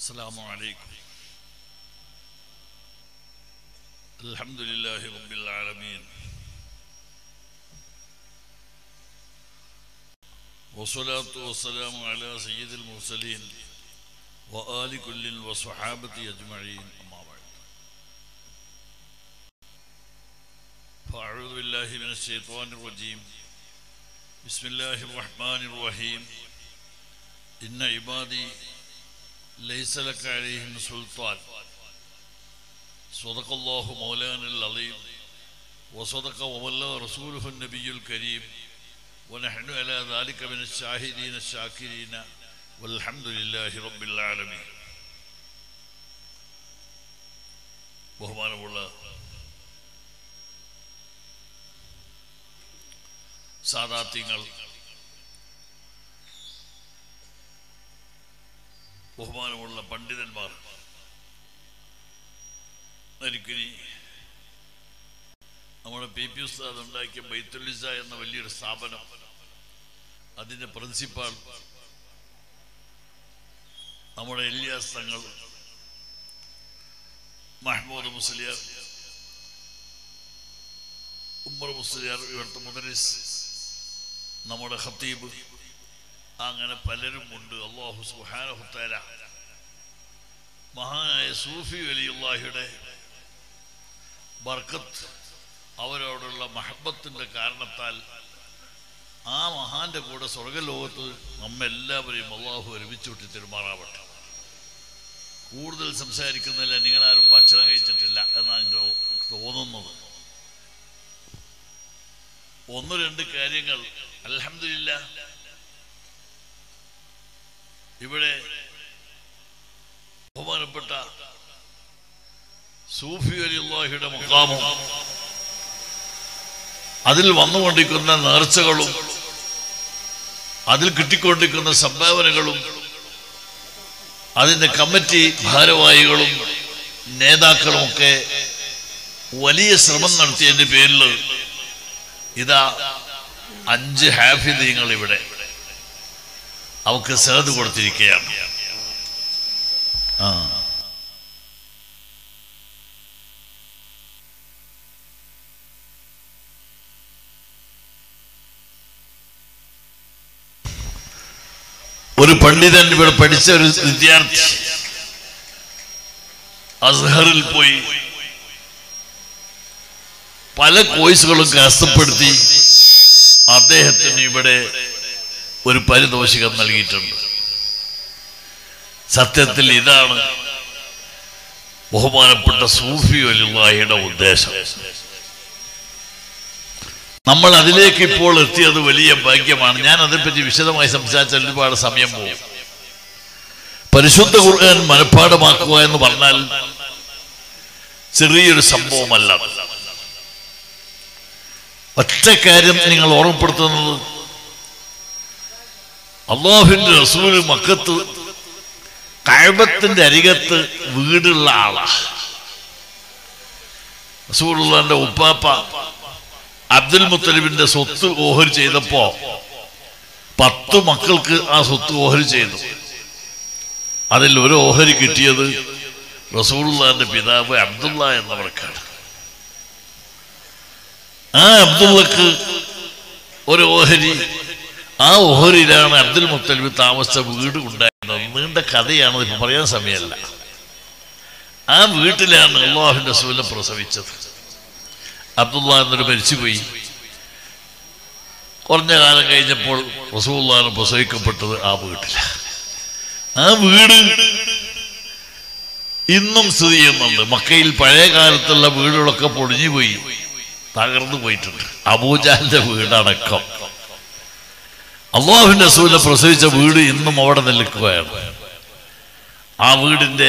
السلام عليكم الحمد لله رب العالمين والصلاة والسلام على سيد المرسلين وآل كل وصحابة أجمعين أما بعد فأعوذ بالله من الشيطان الرجيم بسم الله الرحمن الرحيم إن عبادي ليس لك عليهم سلطان صدق الله مولانا العظيم وصدق وبلغ رسوله النبي الكريم ونحن على ذلك من الشاهدين الشاكرين والحمد لله رب العالمين ബഹുമാനമുള്ള സാദാത്യങ്ങൾ ബഹുമാനമുള്ള പണ്ഡിതന്മാർ എനിക്കിനി നമ്മുടെ പി പി ഉസ്താദ് ഉണ്ടാക്കിയ ബൈത്തുലിസ എന്ന വലിയൊരു സ്ഥാപനം അതിൻ്റെ പ്രിൻസിപ്പാൾ നമ്മുടെ എലിയാസ് തങ്ങൾ മഹ്മൂദ് മുസ്ലിയാർ ഉമ്മർ മുസ്ലിയാർ ഇവിടുത്തെ മുദരിസ് നമ്മുടെ ഖത്തീബ് അങ്ങനെ പലരും ഉണ്ട് അള്ളാഹു സുഹാനഹുത്താല മഹാനായ സൂഫി വലിയുള്ളാഹിയുടെ ബർക്കത്ത് അവരോടുള്ള മഹബത്തിൻ്റെ കാരണത്താൽ ആ മഹാന്റെ കൂടെ സ്വർഗലോകത്ത് നമ്മെല്ലാവരെയും അള്ളാഹു ഒരുമിച്ച് വിട്ട് തിരുമാറാവട്ടെ കൂടുതൽ സംസാരിക്കുന്നില്ല നിങ്ങളാരും ഭക്ഷണം കഴിച്ചിട്ടില്ല എന്നാണ് എനിക്ക് തോന്നുന്നത് ഒന്ന് രണ്ട് കാര്യങ്ങൾ അലഹമില്ല ഇവിടെ ബഹുമാനപ്പെട്ട സൂഫി അലിള്ളാഹിയുടെ മുക്കാമും അതിൽ വന്നുകൊണ്ടിരിക്കുന്ന നേർച്ചകളും അതിൽ കിട്ടിക്കൊണ്ടിരിക്കുന്ന സംഭാവനകളും അതിൻ്റെ കമ്മിറ്റി ഭാരവാഹികളും നേതാക്കളുമൊക്കെ വലിയ ശ്രമം നടത്തിയതിൻ്റെ പേരിൽ ഇതാ അഞ്ച് ഹാഫിദീങ്ങൾ ഇവിടെ അവക്ക് സേത് കൊടുത്തിരിക്കുകയാണ് ആ ഒരു പണ്ഡിതൻ ഇവിടെ പഠിച്ച ഒരു വിദ്യാർത്ഥി അസ്ഹറിൽ പോയി പല കോഴ്സുകളും കഷ്ടപ്പെടുത്തി അദ്ദേഹത്തിന് ഇവിടെ ഒരു പരിതോഷികം നൽകിയിട്ടുണ്ട് സത്യത്തിൽ ഇതാണ് ബഹുമാനപ്പെട്ട സൂഫി വലിയുടെ ഉദ്ദേശം നമ്മൾ അതിലേക്ക് ഇപ്പോൾ എത്തിയത് വലിയ ഭാഗ്യമാണ് ഞാൻ അതേപ്പറ്റി വിശദമായി സംസാരിച്ച ഒരുപാട് സമയം പോകും പരിശുദ്ധ ഖുർആൻ മനഃപ്പാടമാക്കുക എന്ന് പറഞ്ഞാൽ ചെറിയൊരു സംഭവമല്ല ഒറ്റ കാര്യം നിങ്ങൾ ഓർമ്മപ്പെടുത്തുന്നത് അള്ളാഹുവിന്റെ റസൂല് മക്കത്ത് കഴബത്തിന്റെ അരികത്ത് വീടുള്ള ആളാ റസൂലുള്ളാന്റെ ഉപ്പാപ്പ അബ്ദുൽ മുത്തലിബിന്റെ സ്വത്ത് ഓഹരി ചെയ്തപ്പോ പത്ത് മക്കൾക്ക് ആ സ്വത്ത് ഓഹരി ചെയ്തു അതിൽ ഒരു ഓഹരി കിട്ടിയത് റസൂലുള്ളാന്റെ പിതാവ് അബ്ദുള്ള എന്നവർക്കാണ് ആ അബ്ദുള്ളക്ക് ഒരു ഓഹരി ആ ഓഹരിയിലാണ് അബ്ദുൽ മുത്തലിബ് താമസിച്ച വീട് ഉണ്ടായിരുന്നത് നീണ്ട കഥയാണ് ഇപ്പൊ പറയാൻ സമയമല്ല ആ വീട്ടിലാണ് അള്ളാഹുവിന്റെ സൂല പ്രസവിച്ചത് അബ്ദുള്ള എന്നൊരു മരിച്ചുപോയി കുറഞ്ഞ കാലം കഴിഞ്ഞപ്പോൾ റസൂള്ളാണ് പ്രസവിക്കപ്പെട്ടത് ആ വീട്ടില ആ വീട് ഇന്നും സ്ഥിതി ചെയ്യുന്നുണ്ട് മക്കയിൽ പഴയ കാലത്തുള്ള വീടുകളൊക്കെ പൊടിഞ്ഞു പോയി തകർന്നു പോയിട്ടുണ്ട് അബൂജാലിന്റെ വീടടക്കം അള്ളാഹുവിന്റെ സൂര്യ പ്രസവിച്ച വീട് ഇന്നും അവിടെ നിൽക്കുകയാണ് ആ വീടിന്റെ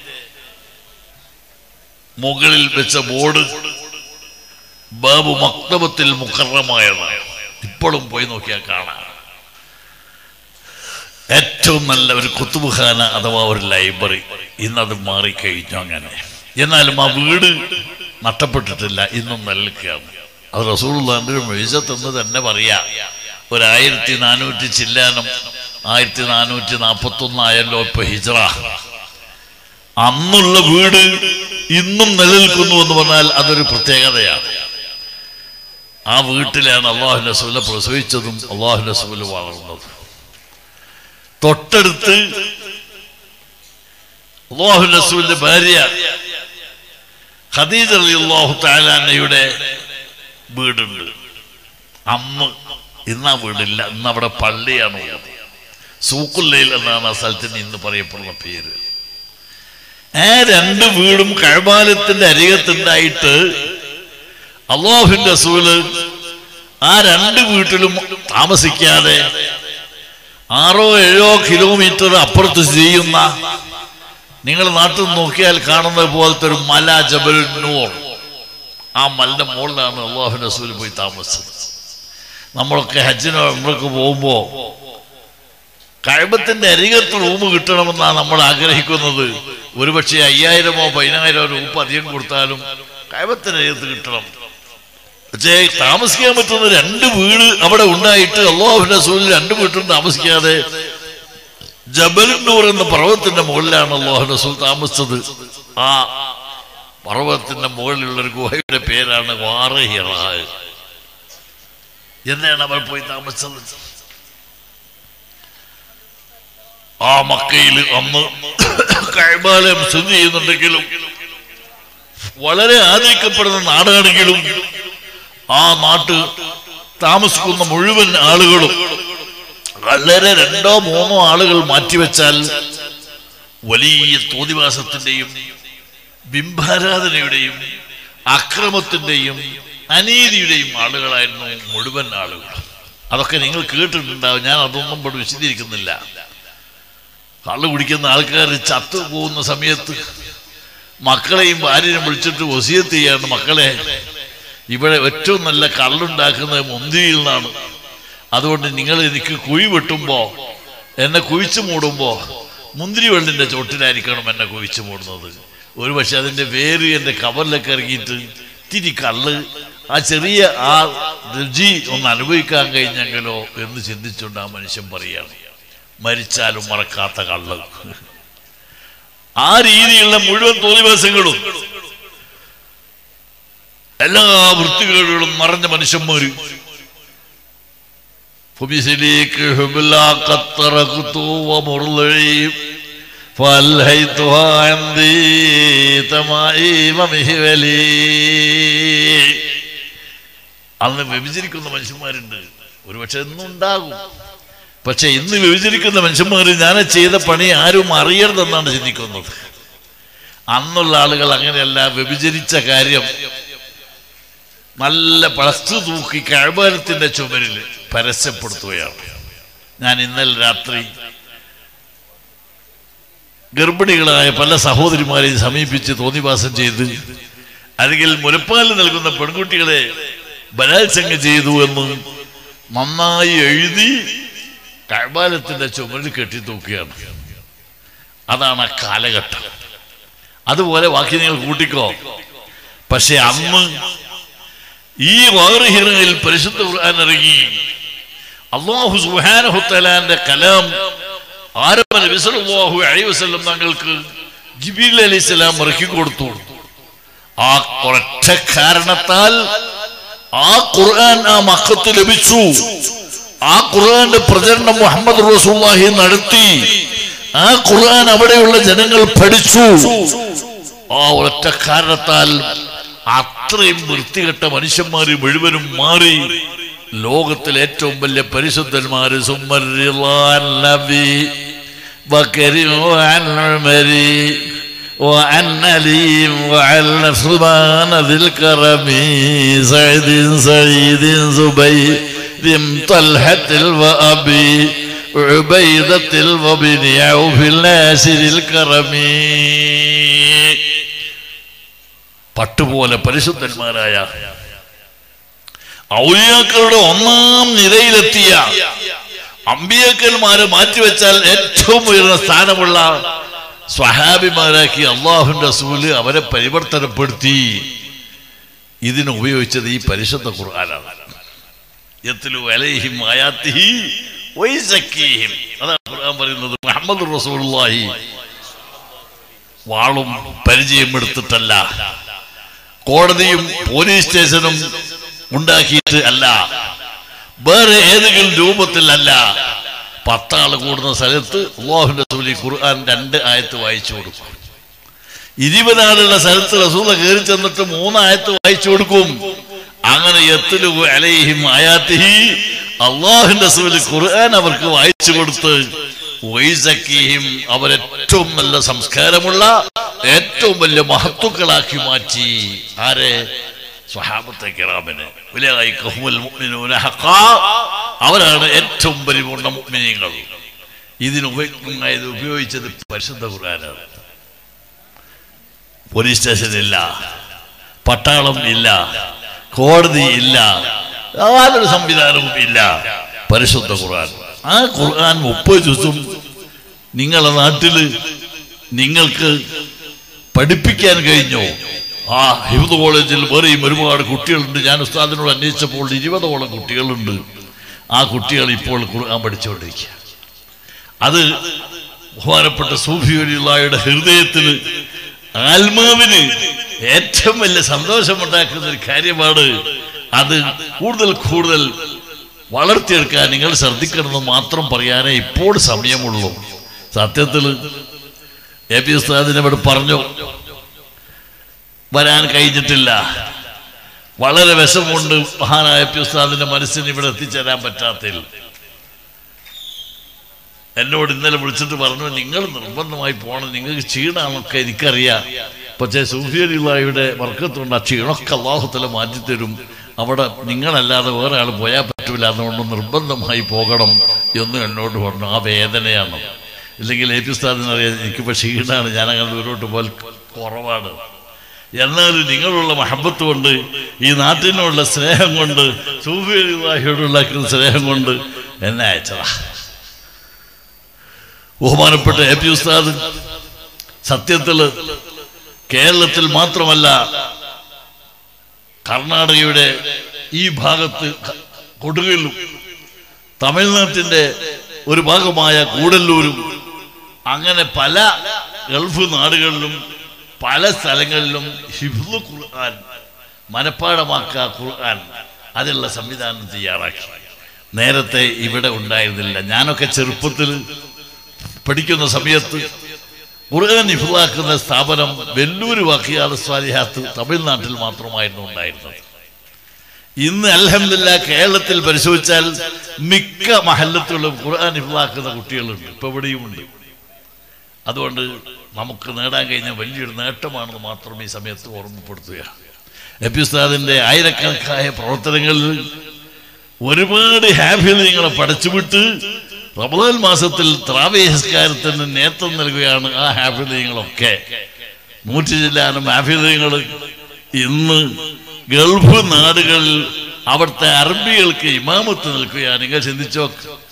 മുകളിൽ വെച്ച ബോർഡ് ബാബു മക്തബത്തിൽ മുക്കറമായതാണ് ഇപ്പോഴും പോയി നോക്കിയാൽ കാണാം ഏറ്റവും നല്ല ഒരു കുത്തുബുഖാന അഥവാ ഒരു ലൈബ്രറി ഇന്നത് മാറിക്കഴിഞ്ഞു അങ്ങനെ എന്നാലും ആ വീട് നഷ്ടപ്പെട്ടിട്ടില്ല ഇന്നും നിലനിൽക്കുകയാണ് അത് റസൂള്ളാന്റെ മെഴുസത്തെന്ന് തന്നെ പറയാ ഒരായിരത്തി നാനൂറ്റി ചില്ലാനം ആയിരത്തി നാനൂറ്റി നാൽപ്പത്തി ഒന്നായല്ലോ ഇപ്പൊ ഹിജറ അന്നുള്ള വീട് ഇന്നും നിലനിൽക്കുന്നു എന്ന് പറഞ്ഞാൽ അതൊരു പ്രത്യേകതയാണ് ആ വീട്ടിലാണ് അള്ളാഹു റസൂല പ്രസവിച്ചതും അള്ളാഹു റസൂല വളർന്നതും തൊട്ടടുത്ത് അള്ളാഹു റസൂലിന്റെ ഭാര്യ ഖദീജ അള്ളാഹു താലാനയുടെ വീടുണ്ട് അന്ന് ഇന്ന് ആ വീടില്ല ഇന്ന് അവിടെ പള്ളിയാണ് ഉള്ളത് സൂക്കുല്ലയിൽ എന്നാണ് ആ സ്ഥലത്തിന് ഇന്ന് പറയപ്പെടുന്ന പേര് ആ രണ്ട് വീടും കഴബാലത്തിന്റെ അരികത്തുണ്ടായിട്ട് അള്ളാഹുവിന്റെ റസൂല് ആ രണ്ട് വീട്ടിലും താമസിക്കാതെ ആറോ ഏഴോ കിലോമീറ്റർ അപ്പുറത്ത് ചെയ്യുന്ന നിങ്ങൾ നാട്ടിൽ നോക്കിയാൽ കാണുന്നത് പോലത്തെ ഒരു മല ജബൽ നൂർ ആ മലിന്റെ മുകളിലാണ് അള്ളാഹു റസൂൽ പോയി താമസിച്ചത് നമ്മളൊക്കെ ഹജ്ജിനോ നമ്മളൊക്കെ പോകുമ്പോ കഴബത്തിന്റെ അരികത്ത് റൂം കിട്ടണമെന്നാണ് നമ്മൾ ആഗ്രഹിക്കുന്നത് ഒരുപക്ഷെ അയ്യായിരമോ പതിനായിരമോ രൂപ അധികം കൊടുത്താലും കഴബത്തിന്റെ അരികത്ത് കിട്ടണം പക്ഷേ താമസിക്കാൻ പറ്റുന്ന രണ്ട് വീട് അവിടെ ഉണ്ടായിട്ട് അള്ളാഹു റസൂലിൽ രണ്ട് വീട്ടിലും താമസിക്കാതെ ജബലുന്നൂർ എന്ന പർവ്വതത്തിന്റെ മുകളിലാണ് അള്ളാഹു റസൂൽ താമസിച്ചത് ആ പർവ്വതത്തിന്റെ മുകളിലുള്ള ഒരു ഗുഹയുടെ പേരാണ് വാറഹിറ എന്നാണ് അവർ പോയി താമസിച്ചത് ആ മക്കയിൽ അന്ന് കൈമാലയം സ്ഥിതി ചെയ്യുന്നുണ്ടെങ്കിലും വളരെ ആദരിക്കപ്പെടുന്ന നാടാണെങ്കിലും ആ നാട്ട് താമസിക്കുന്ന മുഴുവൻ ആളുകളും വളരെ രണ്ടോ മൂന്നോ ആളുകൾ മാറ്റിവെച്ചാൽ വലിയ തോതിവാസത്തിന്റെയും ബിംബാരാധനയുടെയും അക്രമത്തിന്റെയും അനീതിയുടെയും ആളുകളായിരുന്നു മുഴുവൻ ആളുകൾ അതൊക്കെ നിങ്ങൾ കേട്ടിട്ടുണ്ടാവും ഞാൻ അതൊന്നും ഇവിടെ വിശദീകരിക്കുന്നില്ല കള്ളു കുടിക്കുന്ന ആൾക്കാർ ചത്തു പോകുന്ന സമയത്ത് മക്കളെയും ഭാര്യനെയും വിളിച്ചിട്ട് വസിയത്ത് ചെയ്യാണ് മക്കളെ ഇവിടെ ഏറ്റവും നല്ല കള്ളുണ്ടാക്കുന്നത് മുന്തിരിയിൽ നിന്നാണ് അതുകൊണ്ട് നിങ്ങൾ എനിക്ക് കുഴി വെട്ടുമ്പോ എന്നെ കുഴിച്ചു മൂടുമ്പോ മുന്തിരി വെള്ളിന്റെ ചോട്ടിലായിരിക്കണം എന്നെ കുഴിച്ചു മൂടുന്നത് ഒരു പക്ഷെ അതിന്റെ വേര് എന്റെ കവറിലൊക്കെ ഇറങ്ങിയിട്ട് തിരി കള്ള് ആ ചെറിയ ആ രുചി ഒന്ന് അനുഭവിക്കാൻ കഴിഞ്ഞെങ്കിലോ എന്ന് ചിന്തിച്ചുകൊണ്ട് ആ മനുഷ്യൻ പറയാണ് മരിച്ചാലും മറക്കാത്ത കള്ള് ആ രീതിയിലുള്ള മുഴുവൻ തോന്നിവാസങ്ങളും എല്ലാ വൃത്തികേടുകളും നിറഞ്ഞ മനുഷ്യന്മാര് فبسليك حبلا قد تركت ومرضعي فألهيتها عندي تمائم مهولي അന്ന് വ്യഭിചരിക്കുന്ന മനുഷ്യന്മാരുണ്ട് ഒരുപക്ഷെ എന്നും ഉണ്ടാകും പക്ഷെ ഇന്ന് വ്യഭിചരിക്കുന്ന മനുഷ്യന്മാർ ഞാൻ ചെയ്ത പണി ആരും അറിയരുതെന്നാണ് ചിന്തിക്കുന്നത് അന്നുള്ള ആളുകൾ അങ്ങനെയല്ല വ്യഭിചരിച്ച കാര്യം നല്ല പളസ്തു തൂക്കി കഴബാലത്തിന്റെ ചുമരിൽ പരസ്യപ്പെടുത്തുകയാണ് ഞാൻ ഇന്നലെ രാത്രി ഗർഭിണികളായ പല സഹോദരിമാരെയും സമീപിച്ച് തോന്നിവാസം ചെയ്ത് അല്ലെങ്കിൽ മുലപ്പാൽ നൽകുന്ന പെൺകുട്ടികളെ ബലാത്സംഗം ചെയ്തു എന്ന് നന്നായി എഴുതി കഴബാലത്തിന്റെ ചുമരിൽ കെട്ടി തൂക്കുകയാണ് അതാണ് ആ കാലഘട്ടം അതുപോലെ ബാക്കി നിങ്ങൾ കൂട്ടിക്കോ പക്ഷെ അന്ന് ഈ വാറിഹിറയിൽ പരിശുദ്ധ ഖുർആൻ ഇറങ്ങി അള്ളാഹു സുഹാനഹുത്തലാന്റെ കലാം ആരംഭ നബി സല്ലല്ലാഹു അലൈഹി വസല്ലം തങ്ങൾക്ക് ജിബീൽ അലൈഹിസ്സലാം ഇറക്കി കൊടുത്തു ആ ഒരൊറ്റ കാരണത്താൽ ആ ഖുർആൻ ആ മക്കത്ത് ലഭിച്ചു ആ ഖുർആന്റെ പ്രചരണം മുഹമ്മദ് റസൂലുള്ളാഹി നടത്തി ആ ഖുർആൻ അവിടെയുള്ള ജനങ്ങൾ പഠിച്ചു ആ ഒരൊറ്റ കാരണത്താൽ അത്രയും വൃത്തികെട്ട മനുഷ്യന്മാര് മുഴുവനും മാറി ലോകത്തിലെ ഏറ്റവും വലിയ പരിശുദ്ധന്മാര് സുമ്മർ നബി ബക്കരി ഉമരി وعن علي وعن سبحان ذي الكرم سعيد سعيد زبير طلحة وأبي عبيدة وبن عوف الناصر الكرمي പട്ടുപോലെ പരിശുദ്ധന്മാരായ ഔലിയാക്കളുടെ ഒന്നാം നിരയിലെത്തിയ അമ്പിയാക്കന്മാരെ മാറ്റിവെച്ചാൽ ഏറ്റവും ഉയർന്ന സ്ഥാനമുള്ള സ്വഹാബിമാരാക്കി അള്ളാഹുന്റെ റസൂല് അവരെ പരിവർത്തനപ്പെടുത്തി ഇതിന് ഉപയോഗിച്ചത് ഈ പരിശുദ്ധ ഖുർആനാണ് യത്ലു അലൈഹിം ആയാത്തിഹി വയസക്കീഹിം അതാണ് ഖുർആൻ പറയുന്നത് മുഹമ്മദ് റസൂലുള്ളാഹി വാളും പരിചയം എടുത്തിട്ടല്ല കോടതിയും പോലീസ് സ്റ്റേഷനും ഉണ്ടാക്കിയിട്ട് അല്ല വേറെ ഏതെങ്കിലും രൂപത്തിലല്ല പത്താള് കൂടുന്ന സ്ഥലത്ത് അള്ളാഹുവിന്റെ സൂലി ഖുർആൻ രണ്ട് ആയത്ത് വായിച്ചു കൊടുക്കും ഇരുപതാളുള്ള സ്ഥലത്ത് റസൂല കയറി ചെന്നിട്ട് മൂന്നായത്ത് വായിച്ചു കൊടുക്കും അങ്ങനെ എത്തിലു അലൈഹിം ആയാത്തിഹി അള്ളാഹുവിന്റെ സൂലി ഖുർആൻ അവർക്ക് വായിച്ചു കൊടുത്ത് വൈസക്കിയും അവരേറ്റവും നല്ല സംസ്കാരമുള്ള ഏറ്റവും വലിയ മഹത്തുക്കളാക്കി മാറ്റി ആരെ സ്വഹാബത്തെ കിറാമിന് ഉലൈകഹുമുൽ മുഅ്മിനൂന ഹഖാ. അവരാണ് ഏറ്റവും പരിപൂർണ്ണ മുഅ്മിനീങ്ങൾ ഇതിന് ഉപ- ഇത് ഉപയോഗിച്ചത് പരിശുദ്ധ ഖുർആനാണ് പോലീസ് സ്റ്റേഷൻ ഇല്ല പട്ടാളം ഇല്ല കോടതി ഇല്ല യാതൊരു സംവിധാനവും ഇല്ല പരിശുദ്ധ ഖുർആൻ ആ ഖുർആൻ മുപ്പത് ദിവസം നിങ്ങളെ നാട്ടില് നിങ്ങൾക്ക് പഠിപ്പിക്കാൻ കഴിഞ്ഞോ ആ ഹിബുദ് കോളേജിൽ വേറെയും ഒരുപാട് കുട്ടികളുണ്ട് ഞാൻ ഉസ്താദിനോട് അന്വേഷിച്ചപ്പോൾ ഇരുപതോളം കുട്ടികളുണ്ട് ആ കുട്ടികൾ ഇപ്പോൾ ഖുർആൻ പഠിച്ചുകൊണ്ടിരിക്കുക അത് ബഹുമാനപ്പെട്ട സൂഫി വലിയുടെ ഹൃദയത്തിന് ആത്മാവിന് ഏറ്റവും വലിയ സന്തോഷമുണ്ടാക്കുന്ന ഒരു കാര്യമാണ് അത് കൂടുതൽ കൂടുതൽ വളർത്തിയെടുക്കാൻ നിങ്ങൾ ശ്രദ്ധിക്കണമെന്ന് മാത്രം പറയാനേ ഇപ്പോൾ സമയമുള്ളൂ സത്യത്തിൽ എ പി ഉസ്താദിനെ ഇവിടെ പറഞ്ഞു വരാൻ കഴിഞ്ഞിട്ടില്ല വളരെ വിഷമുണ്ട് മഹാനായ പി ഉസ്താദിന്റെ മനസ്സിന് ഇവിടെ എത്തിച്ചേരാൻ പറ്റാത്തതിൽ എന്നോട് ഇന്നലെ വിളിച്ചിട്ട് പറഞ്ഞു നിങ്ങൾ നിർബന്ധമായി പോകണം നിങ്ങൾക്ക് ക്ഷീണമൊക്കെ എനിക്കറിയാം പക്ഷേ സൂഫിയലിയുടെ വർക്കത്തുകൊണ്ട് ആ ക്ഷീണമൊക്കെ അള്ളാഹുത്തല മാറ്റിത്തരും അവിടെ നിങ്ങളല്ലാതെ വേറെ ആൾ പോയാൽ പറ്റൂല അതുകൊണ്ട് നിർബന്ധമായി പോകണം എന്ന് എന്നോട് പറഞ്ഞു ആ വേദനയാണ് ഇല്ലെങ്കിൽ എ പി ഉസ്താദിനറിയാം എനിക്കിപ്പോൾ ക്ഷീണമാണ് ഞാൻ അങ്ങനെ ദൂരോട്ട് പോൽ കുറവാണ് എന്നാലും നിങ്ങളുള്ള മഹബത്ത് കൊണ്ട് ഈ നാട്ടിനുള്ള സ്നേഹം കൊണ്ട് സൂഫിയലിയോടുള്ള സ്നേഹം കൊണ്ട് എന്നെ അയച്ചതാ ബഹുമാനപ്പെട്ട എ പി ഉസ്താദ് സത്യത്തില് കേരളത്തിൽ മാത്രമല്ല കർണാടകയുടെ ഈ ഭാഗത്ത് കൊടുകയിലും തമിഴ്നാട്ടിന്റെ ഒരു ഭാഗമായ കൂടല്ലൂരും അങ്ങനെ പല ഗൾഫ് നാടുകളിലും പല സ്ഥലങ്ങളിലും ഹിബ്ദു ഖുർആൻ മനപ്പാടമാക്കുക ഖുർആൻ അതിനുള്ള സംവിധാനം തയ്യാറാക്കി നേരത്തെ ഇവിടെ ഉണ്ടായിരുന്നില്ല ഞാനൊക്കെ ചെറുപ്പത്തിൽ പഠിക്കുന്ന സമയത്ത് ഖുർആൻ ഇഫ്ലാക്കുന്ന സ്ഥാപനം വെല്ലൂർ വാക്കിയാട് സ്വാലിഹാത്ത് തമിഴ്നാട്ടിൽ മാത്രമായിരുന്നു ഉണ്ടായിരുന്നത് ഇന്ന് അലഹമില്ല കേരളത്തിൽ പരിശോധിച്ചാൽ മിക്ക മഹല്ലത്തുകളും ഖുർആൻ ഇഫ്ലാക്കുന്ന കുട്ടികളുണ്ട് ഇപ്പൊ ഇവിടെയുമുണ്ട് അതുകൊണ്ട് നമുക്ക് നേടാൻ കഴിഞ്ഞ വലിയൊരു നേട്ടമാണെന്ന് മാത്രം ഈ സമയത്ത് ഓർമ്മപ്പെടുത്തുക എപി ഉസ്താദിന്റെ ആയിരക്കണക്കായ പ്രവർത്തനങ്ങളിൽ ഒരുപാട് ഹാഫിലിങ്ങളെ പഠിച്ചുവിട്ട് റമദാൻ മാസത്തിൽ ത്രാവേഹസ്കാരത്തിന് നേതൃത്വം നൽകുകയാണ് ആ ഹാഫിലിങ്ങളൊക്കെ നൂറ്റി ചില്ലാനും ഹാഫിലിങ്ങൾ ഇന്ന് ഗൾഫ് നാടുകളിൽ അവിടുത്തെ അറബികൾക്ക് ഇമാമത്ത് നിൽക്കുകയാണ് നിങ്ങൾ ചിന്തിച്ചോ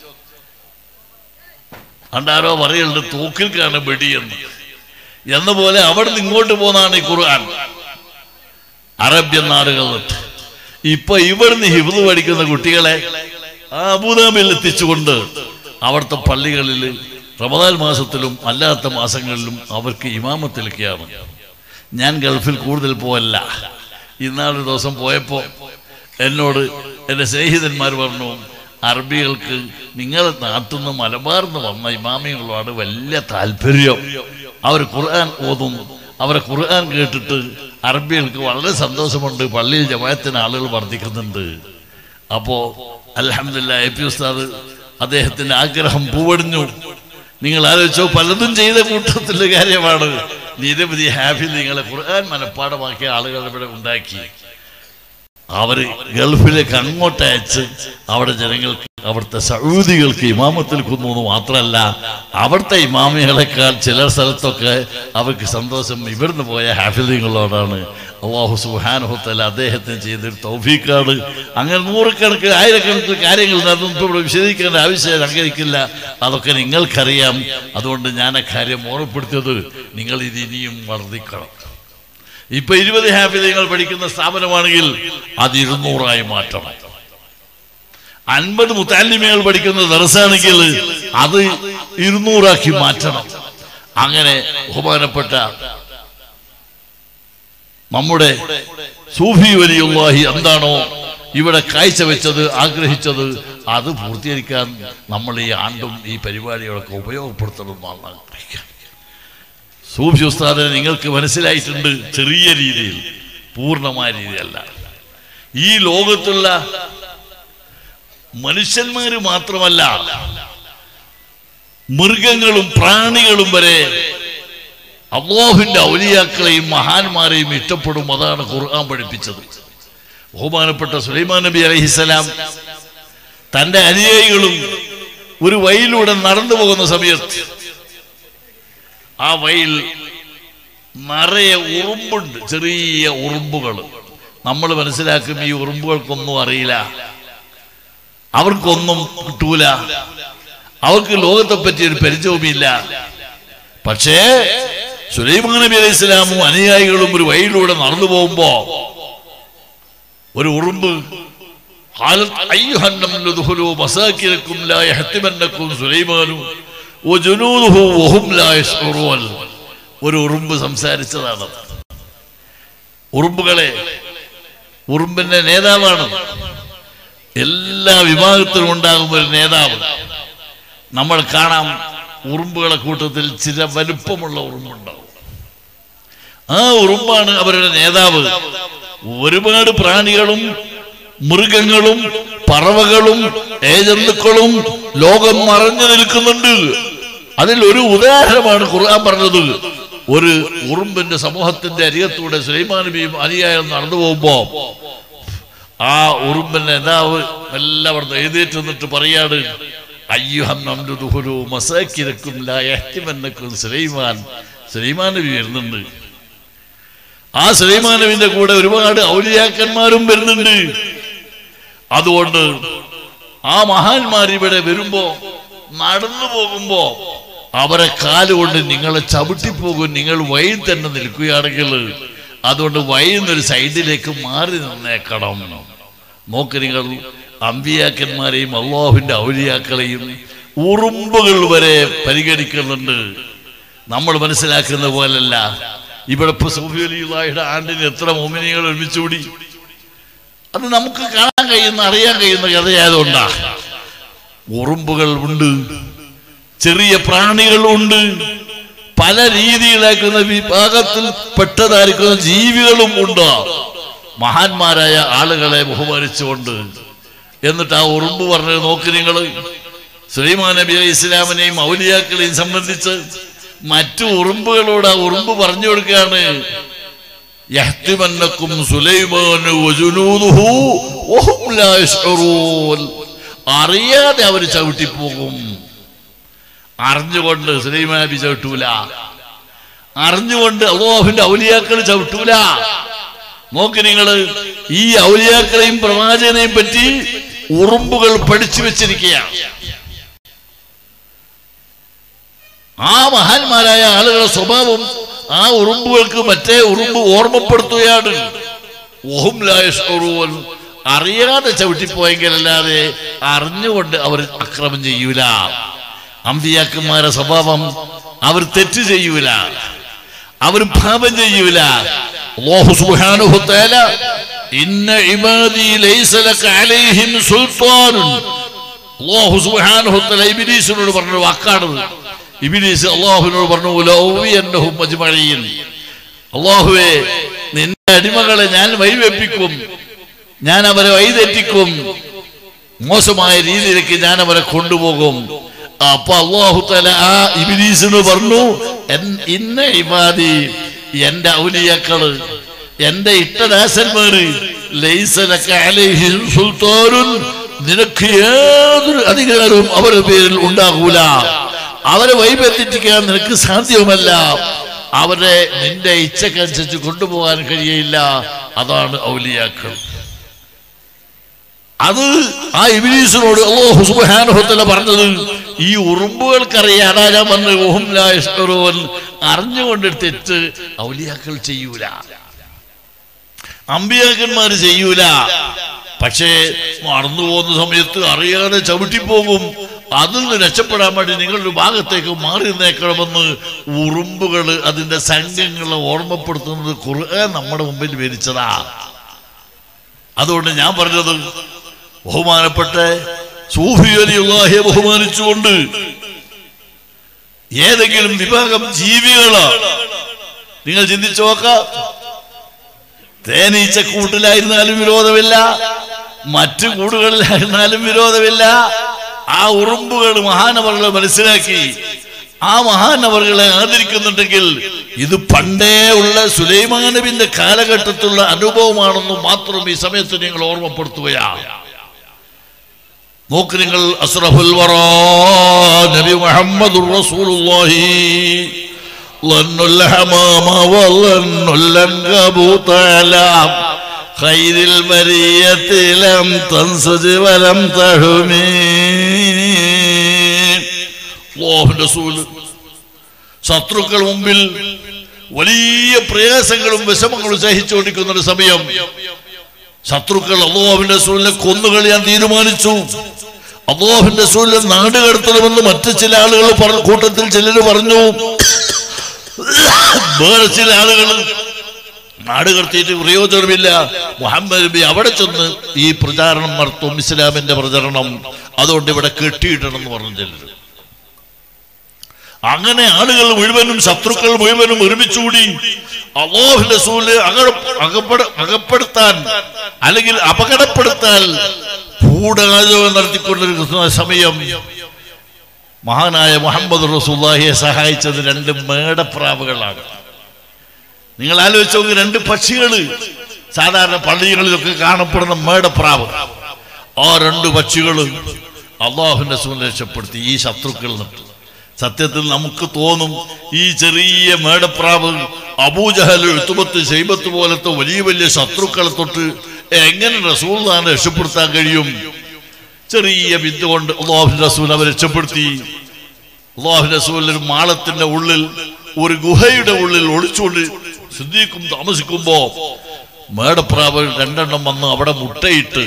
അണ്ടാരോ പറയുന്നുണ്ട് തൂക്കിൽ കാണും വെടിയെന്ന് എന്ന പോലെ അവിടെ നിന്ന് ഇങ്ങോട്ട് പോന്നാണ് ഈ ഖുർആൻ അറബ്യൻ നാടുകൾ തൊട്ട് ഇപ്പൊ ഇവിടുന്ന് ഹിബിദ് പഠിക്കുന്ന കുട്ടികളെ ആ അബുദാബിയിൽ എത്തിച്ചുകൊണ്ട് അവിടുത്തെ പള്ളികളിൽ റമദാൻ മാസത്തിലും അല്ലാത്ത മാസങ്ങളിലും അവർക്ക് ഇമാമത്തിലേക്കാണ് ഞാൻ ഗൾഫിൽ കൂടുതൽ പോവല്ല ഇന്നാളൊരു ദിവസം പോയപ്പോൾ എന്നോട് എൻ്റെ സ്നേഹിതന്മാർ പറഞ്ഞു അറബികൾക്ക് നിങ്ങളുടെ നാട്ടിൽ നിന്ന് മലബാറിൽ നിന്ന് വന്ന ഇമാമികളോട് വലിയ താല്പര്യം അവർ ഖുർആൻ ഓതും അവരെ ഖുർആൻ കേട്ടിട്ട് അറബികൾക്ക് വളരെ സന്തോഷമുണ്ട് പള്ളിയിൽ ജമായത്തിന് ആളുകൾ വർദ്ധിക്കുന്നുണ്ട് അപ്പോ അലഹമില്ല എ പി ഉസ്താദ് അദ്ദേഹത്തിന്റെ ആഗ്രഹം പൂവടിഞ്ഞു നിങ്ങൾ ആലോചിച്ചോ പലതും ചെയ്ത കൂട്ടത്തിലെ കാര്യമാണ് നിരവധി ഹാഫി നിങ്ങളെ ഖുർആൻ മനഃപ്പാടമാക്കിയ ആളുകൾ ഇവിടെ ഉണ്ടാക്കി അവര് ഗൾഫിലേക്ക് അങ്ങോട്ട് അയച്ച് അവിടെ ജനങ്ങൾക്ക് അവിടുത്തെ സൗദികൾക്ക് ഇമാമത്തിൽ കുന്നു മാത്രമല്ല അവിടുത്തെ ഇമാമികളെക്കാൾ ചില സ്ഥലത്തൊക്കെ അവർക്ക് സന്തോഷം ഇവിടുന്ന് പോയ ഹാഫിലിങ്ങളോടാണ് അള്ളാഹു സുഹാനുഹത്തല്ല അദ്ദേഹത്തിന് ചെയ്തൊരു തൗഫീക്കാണ് അങ്ങനെ നൂറുകണക്കിന് ആയിരക്കണക്കിന് കാര്യങ്ങൾ നടന്നു ഇപ്പോൾ ഇവിടെ വിശദീകരിക്കേണ്ട ആവശ്യം അംഗീകരിക്കില്ല അതൊക്കെ നിങ്ങൾക്കറിയാം അതുകൊണ്ട് ഞാൻ ആ കാര്യം ഓർമ്മപ്പെടുത്തിയത് നിങ്ങൾ ഇത് ഇനിയും വർദ്ധിക്കണം ഇപ്പൊ ഇരുപത് ഹാഫിലിങ്ങൾ പഠിക്കുന്ന സ്ഥാപനമാണെങ്കിൽ അത് ഇരുന്നൂറായി മാറ്റണം അൻപത് മുത്താലിമികൾ പഠിക്കുന്ന ദർസാണെങ്കിൽ അത് ഇരുന്നൂറാക്കി മാറ്റണം അങ്ങനെ ബഹുമാനപ്പെട്ട നമ്മുടെ സൂഫി വലിയുള്ളാഹി എന്താണോ ഇവിടെ കാഴ്ചവെച്ചത് ആഗ്രഹിച്ചത് അത് പൂർത്തീകരിക്കാൻ നമ്മൾ ഈ ആണ്ടും ഈ പരിപാടികളൊക്കെ ഉപയോഗപ്പെടുത്തണമെന്നാണ് ആഗ്രഹിക്കുക സൂഫി ഉസ്താദിനെ നിങ്ങൾക്ക് മനസ്സിലായിട്ടുണ്ട് ചെറിയ രീതിയിൽ പൂർണ്ണമായ രീതിയല്ല ഈ ലോകത്തുള്ള മനുഷ്യന്മാര് മാത്രമല്ല മൃഗങ്ങളും പ്രാണികളും വരെ അള്ളാഹുവിന്റെ ഔലിയാക്കളെയും മഹാന്മാരെയും ഇഷ്ടപ്പെടും അതാണ് ഖുർആൻ പഠിപ്പിച്ചത് ബഹുമാനപ്പെട്ട സുലൈമാൻ നബി അലഹിസലാം തന്റെ അനുയായികളും ഒരു വഴിയിലൂടെ നടന്നു പോകുന്ന സമയത്ത് ആ വഴിയിൽ നിറയെ ഉറുമ്പുണ്ട് ചെറിയ ഉറുമ്പുകൾ നമ്മൾ മനസ്സിലാക്കും ഈ ഉറുമ്പുകൾക്കൊന്നും അറിയില്ല അവർക്കൊന്നും കിട്ടൂല അവർക്ക് ലോകത്തെ പറ്റി ഒരു പരിചയവുമില്ല പക്ഷേ സുലൈമാൻ നബി അലൈഹി ഇസ്ലാമും അനുയായികളും ഒരു വഴിയിലൂടെ നടന്നു പോകുമ്പോ ഒരു ഉറുമ്പ് قالت أيها النمل ادخلوا مساكنكم لا يحتمنكم سليمان وجنوده وهم لا يشعرون ഒരു ഉറുമ്പ് സംസാരിച്ചതാണ് ഉറുമ്പുകളെ ഉറുമ്പിന്റെ നേതാവാണ് എല്ലാ വിഭാഗത്തിലും ഉണ്ടാകും ഒരു നേതാവ് നമ്മൾ കാണാം ഉറുമ്പുകളെ കൂട്ടത്തിൽ ചില വലുപ്പമുള്ള ഉറുമ്പുണ്ടാവും ആ ഉറുമ്പാണ് അവരുടെ നേതാവ് ഒരുപാട് പ്രാണികളും മൃഗങ്ങളും പറവകളും ഏജന്തുക്കളും ലോകം മറഞ്ഞു നിൽക്കുന്നുണ്ട് അതിൽ ഒരു ഉദാഹരണമാണ് ഖുർആൻ പറഞ്ഞത് ഒരു ഉറുമ്പിന്റെ സമൂഹത്തിന്റെ അരികത്തൂടെ സുലൈമാൻ നബിയും അനുയായും നടന്നു പോകുമ്പോ ആ ഉറുമ്പിന്റെ നേതാവ് എല്ലാവരും എഴുന്നേറ്റ് നിന്നിട്ട് പറയാണ് അയ്യുഹം നംദുഹുലു മസാക്കിരക്കും ലാ യഹ്തിമന്നക്കും സുലൈമാൻ സുലൈമാൻ നബി വരുന്നുണ്ട് ആ സുലൈമാൻ നബിന്റെ കൂടെ ഒരുപാട് ഔലിയാക്കന്മാരും വരുന്നുണ്ട് അതുകൊണ്ട് ആ മഹാന്മാർ ഇവിടെ വരുമ്പോ നടന്നു പോകുമ്പോ അവരെ കാലുകൊണ്ട് നിങ്ങളെ ചവിട്ടിപ്പോകും നിങ്ങൾ വഴി തന്നെ നിൽക്കുകയാണെങ്കിൽ അതുകൊണ്ട് വഴിന്നൊരു സൈഡിലേക്ക് മാറി നിന്നേക്കണം നോക്ക് നിങ്ങൾ അമ്പിയാക്കന്മാരെയും അള്ളാഹുവിന്റെ ഔലിയാക്കളെയും ഉറുമ്പുകൾ വരെ പരിഗണിക്കുന്നുണ്ട് നമ്മൾ മനസ്സിലാക്കുന്ന പോലല്ല ഇവിടെ ഇപ്പൊ സൂഫി അലിയുടെ ആണ്ടിന് എത്ര മോമിനികൾ ഒരുമിച്ചുകൂടി അത് നമുക്ക് കാണാൻ കഴിയുന്ന അറിയാൻ കഴിയുന്ന കഥയായതുകൊണ്ടാ ഉറുമ്പുകൾ ഉണ്ട് ചെറിയ പ്രാണികളുണ്ട് പല രീതിയിലാക്കുന്ന വിഭാഗത്തിൽ പെട്ടതായിരിക്കുന്ന ജീവികളും ഉണ്ട് മഹാന്മാരായ ആളുകളെ ബഹുമാനിച്ചുകൊണ്ട് എന്നിട്ട് ആ ഉറുമ്പ് പറഞ്ഞത് നോക്ക് നിങ്ങൾ സുലൈമാൻ നബി അലൈഹി ഇസ്ലാമിനെയും ഔലിയാക്കളെയും സംബന്ധിച്ച് മറ്റു ഉറുമ്പുകളോട് ആ ഉറുമ്പ് പറഞ്ഞു കൊടുക്കുകയാണ് യഹ്തിമന്നക്കും സുലൈമാനു വജുനൂദുഹു വഹും ലാ യശ്ഉറൂൻ. അറിയാതെ അവർ ചവിട്ടിപ്പോകും അറിഞ്ഞുകൊണ്ട് സുലൈമാൻ നബി ചവിട്ടൂല അറിഞ്ഞുകൊണ്ട് അള്ളാഹുവിന്റെ ഔലിയാക്കൾ ചവിട്ടൂല നോക്ക് നിങ്ങള് ഈ ഔലിയാക്കളെയും പ്രവാചകനെയും പറ്റി ഉറുമ്പുകൾ പഠിച്ചു വെച്ചിരിക്കുകയാണ് ആ മഹാന്മാരായ ആളുകളുടെ സ്വഭാവം ആ ഉറുമ്പുകൾക്ക് മറ്റേ ഉറുമ്പ് ഓർമ്മപ്പെടുത്തുകയാണ് ഓഹും ലായഷ്റൂൻ അറിയാതെ ചവിട്ടിപ്പോയെങ്കിൽ അല്ലാതെ അറിഞ്ഞുകൊണ്ട് അവർ അക്രമം ചെയ്യൂല അമ്പിയാക്കന്മാരുടെ സ്വഭാവം അവർ തെറ്റ് ചെയ്യൂല അവർ പാപം ചെയ്യൂല അല്ലാഹു സുബ്ഹാനഹു തആല ഇന്ന ഇബാദി ലൈസ ലക അലൈഹിം സുൽത്താനുൻ അല്ലാഹു സുബ്ഹാനഹു തആല ഇബ്ലീസിനോട് പറഞ്ഞ വാക്കാണത് ഇബ്ലീസ് അല്ലാഹുവിനോട് പറഞ്ഞു ലൗവിയന്നഹും അജ്മഈൻ അല്ലാഹുവേ നിന്റെ അടിമകളെ ഞാൻ വഴിവെപ്പിക്കും ഞാൻ അവരെ വഴിതെറ്റിക്കും മോശമായ രീതിയിലേക്ക് ഞാൻ അവരെ കൊണ്ടുപോകും അപ്പൊ അള്ളാഹു തല ആ ഇബിലീസിന് പറഞ്ഞു "എൻ- ഇന്ന ഇമാതി എന്റെ ഔലിയാക്കള് എന്റെ ഇഷ്ടദാസന്മാര് ലൈസലക അലൈഹിം സുൽത്താനുൻ നിനക്ക് യാതൊരു അധികാരവും അവരുടെ പേരിൽ ഉണ്ടാകൂല അവരെ വൈബെത്തിക്കാൻ നിനക്ക് സാധ്യമല്ല അവരെ നിന്റെ ഇച്ഛക്കനുസരിച്ച് കൊണ്ടുപോകാൻ കഴിയയില്ല അതാണ് ഔലിയാക്കൾ അത് ആ ഇബിലീസിനോട് അല്ലാഹു സുബ്ഹാനഹു വതആല പറഞ്ഞത് ഈ ഉറുമ്പുകൾക്കറിയാം അതാ ഞാൻ പറഞ്ഞു ഓഹും ലാ യശ്ഉറൂൻ. അറിഞ്ഞുകൊണ്ട് തെറ്റ് ഔലിയാക്കൾ ചെയ്യൂല അമ്പിയാക്കന്മാർ ചെയ്യൂല പക്ഷേ നടന്നു പോകുന്ന സമയത്ത് അറിയാതെ ചവിട്ടിപ്പോകും അതിൽ നിന്ന് രക്ഷപ്പെടാൻ വേണ്ടി നിങ്ങളൊരു ഭാഗത്തേക്ക് മാറി നിന്നേക്കണമെന്ന് ഉറുമ്പുകൾ അതിന്റെ സംഘങ്ങളെ ഓർമ്മപ്പെടുത്തുന്നത് ഖുർആൻ നമ്മുടെ മുമ്പിൽ വിരിച്ചതാ അതുകൊണ്ട് ഞാൻ പറഞ്ഞത് ബഹുമാനപ്പെട്ട സൂഫി അലിയുള്ളാഹിയെ ബഹുമാനിച്ചുകൊണ്ട് ഏതെങ്കിലും വിഭാഗം ജീവികളാ നിങ്ങൾ ചിന്തിച്ചു നോക്കാം തേനീച്ച കൂട്ടിലായിരുന്നാലും വിരോധമില്ല മറ്റു കൂടുകളിലായിരുന്നാലും വിരോധമില്ല ആ ഉറുമ്പുകൾ മഹാനവറുകളെ മനസ്സിലാക്കി ആ മഹാനവറുകളെ ആദരിക്കുന്നുണ്ടെങ്കിൽ ഇത് പണ്ടേ ഉള്ള സുലൈമാൻ നബിന്റെ കാലഘട്ടത്തിലുള്ള അനുഭവമാണെന്ന് മാത്രം ഈ സമയത്ത് നിങ്ങൾ ഓർമ്മപ്പെടുത്തുകയാണ് നോക്ക് നിങ്ങൾ അസ്രഫുൽ വറാ നബി മുഹമ്മദുർ റസൂലുള്ളാഹി ظن الحمام وظن العنكبوت على خير البرية لم تنسج ولم تهمي അല്ലാഹുവിന്റെ റസൂൽ ശത്രുക്കൾ മുമ്പിൽ വലിയ പ്രയാസങ്ങളും വിഷമങ്ങളും സഹിച്ചുകൊണ്ടിരിക്കുന്ന ഒരു സമയം ശത്രുക്കൾ അള്ളാഹുവിന്റെ റസൂലിനെ കൊന്നുകളയാൻ തീരുമാനിച്ചു അള്ളാഹുവിന്റെ റസൂലിനെ നാട് കടത്തണമെന്ന് മറ്റു ചില ആളുകൾ പറ- കൂട്ടത്തിൽ ചിലർ പറഞ്ഞു വേറെ ചില ആളുകൾ നാട് കടത്തിയിട്ട് പ്രയോജനമില്ല മുഹമ്മദ് നബി അവിടെ ചെന്ന് ഈ പ്രചാരണം നടത്തും ഇസ്ലാമിന്റെ പ്രചരണം അതുകൊണ്ട് ഇവിടെ കെട്ടിയിടണം എന്ന് പറഞ്ഞു ചിലർ അങ്ങനെ ആളുകൾ മുഴുവനും ശത്രുക്കൾ മുഴുവനും ഒരുമിച്ചുകൂടി അള്ളാഹുന്റെ സൂല് അകപ്പെട അകപ്പെടുത്താൻ അല്ലെങ്കിൽ അപകടപ്പെടുത്താൻ ഗൂഢാലോചന നടത്തിക്കൊണ്ടിരിക്കുന്ന സമയം മഹാനായ മുഹമ്മദ് റസൂല്ലാഹിയെ സഹായിച്ചത് രണ്ട് മേടപ്രാവുകളാണ് നിങ്ങൾ ആലോചിച്ച് നോക്ക് രണ്ട് പക്ഷികൾ സാധാരണ പള്ളികളിലൊക്കെ കാണപ്പെടുന്ന മേടപ്രാവ് ആ രണ്ട് പക്ഷികൾ അള്ളാഹുവിന്റെ സൂര്യ രക്ഷപ്പെടുത്തി ഈ ശത്രുക്കളിൽ നിന്നിട്ട് സത്യത്തിൽ നമുക്ക് തോന്നും ഈ ചെറിയ മേടപ്രാവ് അബൂജഹൽ എഴുത്തുപത്ത് ശൈബത്ത് പോലത്തെ വലിയ വലിയ ശത്രുക്കളെ തൊട്ട് എങ്ങനെ റസൂൽദാനെ രക്ഷപ്പെടുത്താൻ കഴിയും ചെറിയ വിദ്യ കൊണ്ട് അള്ളാഹു റസൂൽ അവരെ രക്ഷപ്പെടുത്തി അള്ളാഹു റസൂൽ ഒരു മാളത്തിന്റെ ഉള്ളിൽ ഒരു ഗുഹയുടെ ഉള്ളിൽ ഒളിച്ചുകൊണ്ട് സിദ്ദീഖും താമസിക്കുമ്പോ മേടപ്രാവ് രണ്ടെണ്ണം വന്ന് അവിടെ മുട്ടയിട്ട്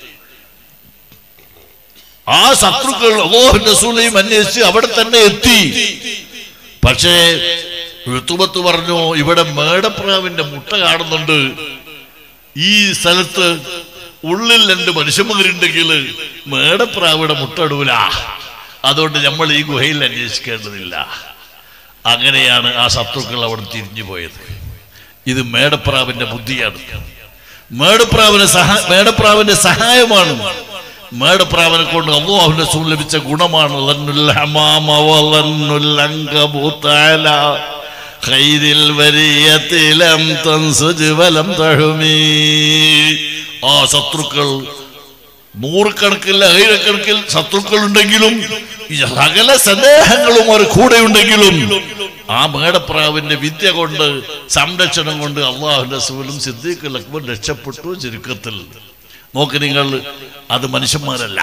ആ ശത്രുക്കൾ അള്ളാഹുവിന്റെ റസൂലെയും അന്വേഷിച്ച് അവിടെ തന്നെ എത്തി പക്ഷേ ഋതുബത്ത് പറഞ്ഞു ഇവിടെ മേടപ്രാവിന്റെ മുട്ട കാണുന്നുണ്ട് ഈ സ്ഥലത്ത് ഉള്ളിൽ രണ്ട് മനുഷ്യന്മാരുണ്ടെങ്കിൽ മേടപ്രാവിടെ മുട്ട ഇടൂല അതുകൊണ്ട് നമ്മൾ ഈ ഗുഹയിൽ അന്വേഷിക്കേണ്ടതില്ല അങ്ങനെയാണ് ആ ശത്രുക്കൾ അവിടെ തിരിഞ്ഞു പോയത് ഇത് മേടപ്രാവിന്റെ ബുദ്ധിയാണ് മേടപ്രാവിന് സഹാ മേടപ്രാവിന്റെ സഹായമാണ് മേടപ്രാവിനെ കൊണ്ട് അള്ളാഹുവിന്റെ സൂൺ ലഭിച്ച ഗുണമാണ് ലന്നുൽ ഹമാമ വലന്നുൽ അങ്കബൂത്ത് അലാ ഖൈരിൽ വരിയത്തി ലം തൻസുജ് വലം തഹുമീ ആ ശത്രുക്കൾ നൂറുകണക്കിൽ ആയിരക്കണക്കിൽ ശത്രുക്കൾ ഉണ്ടെങ്കിലും ഈ സകല സന്ദേഹങ്ങളും അവർ കൂടെ ഉണ്ടെങ്കിലും ആ മേടപ്രാവിന്റെ വിദ്യ കൊണ്ട് സംരക്ഷണം കൊണ്ട് അള്ളാഹുന്റെ സൂലും സിദ്ദീഖ് അക്ബർ രക്ഷപ്പെട്ടു ചുരുക്കത്തിൽ നോക്ക് നിങ്ങൾ അത് മനുഷ്യന്മാരല്ല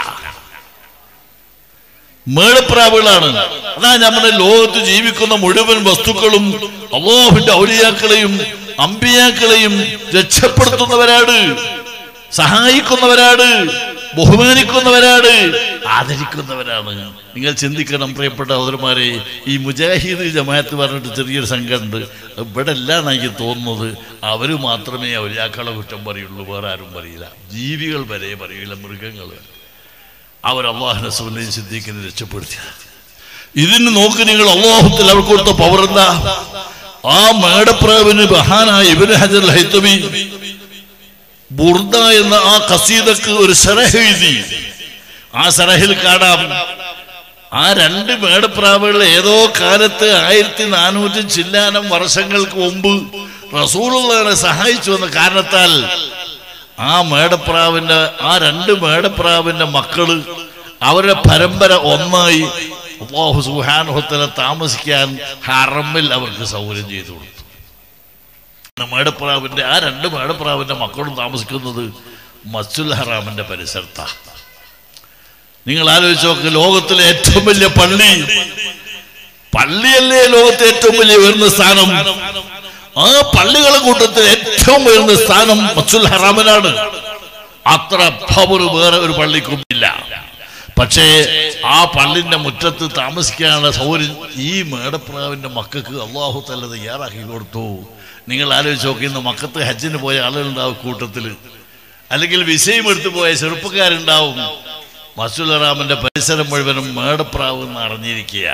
മേടപ്രാവുകളാണ് അതാ നമ്മുടെ ലോകത്ത് ജീവിക്കുന്ന മുഴുവൻ വസ്തുക്കളും അള്ളാഹുവിന്റെ ഔലിയാക്കളെയും അമ്പിയാക്കളെയും രക്ഷപ്പെടുത്തുന്നവരാണ് സഹായിക്കുന്നവരാണ് ബഹുമാനിക്കുന്നവരാണ് ആദരിക്കുന്നവരാണ് നിങ്ങൾ ചിന്തിക്കണം പ്രിയപ്പെട്ട സഹോദരന്മാരെ ഈ മുജാഹിദ് ജമാഅത്ത് പറഞ്ഞിട്ട് ചെറിയൊരു സംഘമുണ്ട് ഇവിടെ എല്ലാം എനിക്ക് തോന്നുന്നത് അവർ മാത്രമേ ഔലിയാക്കളെ കുറ്റം പറയുള്ളൂ വേറെ ആരും പറയില്ല ജീവികൾ വരെ പറയില്ല മൃഗങ്ങൾ അവർ അള്ളാഹു റസൂലിനെയും സിദ്ദീഖിനെ രക്ഷപ്പെടുത്തിയ ഇതിന് നോക്ക് നിങ്ങൾ അള്ളാഹുത്തിൽ അവർക്ക് കൊടുത്ത പവർ എന്താ ആ മേടപ്രാവിന് ബഹാനായ ഇബിന് ഹജർ ഹൈത്തബി ബുർദ എന്ന ആ കസീദക്ക് ഒരു സരഹ് എഴുതി ആ സരഹിൽ കാണാം ആ രണ്ട് മേടപ്രാവുകൾ ഏതോ കാലത്ത് ആയിരത്തി നാനൂറ്റി ചില്ലാനം വർഷങ്ങൾക്ക് മുമ്പ് റസൂലുള്ളാനെ സഹായിച്ചു എന്ന കാരണത്താൽ ആ മേടപ്രാവിന്റെ ആ രണ്ട് മേടപ്രാവിന്റെ മക്കള് അവരുടെ പരമ്പര ഒന്നായി അള്ളാഹു സുഹാനുഹത്തിനെ താമസിക്കാൻ ഹറമിൽ അവർക്ക് സൗകര്യം ചെയ്തു കൊടുത്തു മേടപ്രാവിന്റെ ആ രണ്ട് മേടപ്രാവിന്റെ മക്കളും താമസിക്കുന്നത് മസ്ജുൽ ഹറാമിന്റെ പരിസരത്താണ് നിങ്ങൾ ആലോചിച്ച് നോക്ക് ലോകത്തിലെ ഏറ്റവും വലിയ പള്ളി പള്ളിയല്ലേ ലോകത്തെ ഏറ്റവും വലിയ ഉയർന്ന സ്ഥാനം ആ പള്ളികളെ കൂട്ടത്തിൽ ഏറ്റവും ഉയർന്ന സ്ഥാനം മസ്ജുൽ ഹറാമിനാണ് അത്ര പവർ വേറെ ഒരു പള്ളിക്കും ഇല്ല പക്ഷേ ആ പള്ളിന്റെ മുറ്റത്ത് താമസിക്കാനുള്ള സൗകര്യം ഈ മേടപ്രാവിന്റെ മക്കൾക്ക് അള്ളാഹു തല്ല തയ്യാറാക്കി കൊടുത്തു നിങ്ങൾ ആലോചിച്ച് നോക്കി ഇന്ന് മക്കത്ത് ഹജ്ജിന് പോയ ആളുകളുണ്ടാവും കൂട്ടത്തിൽ അല്ലെങ്കിൽ വിസയും എടുത്തു പോയ ചെറുപ്പക്കാരുണ്ടാവും മസുലറാമിന്റെ പരിസരം മുഴുവനും മേടപ്രാവ് എന്ന് അറിഞ്ഞിരിക്കുക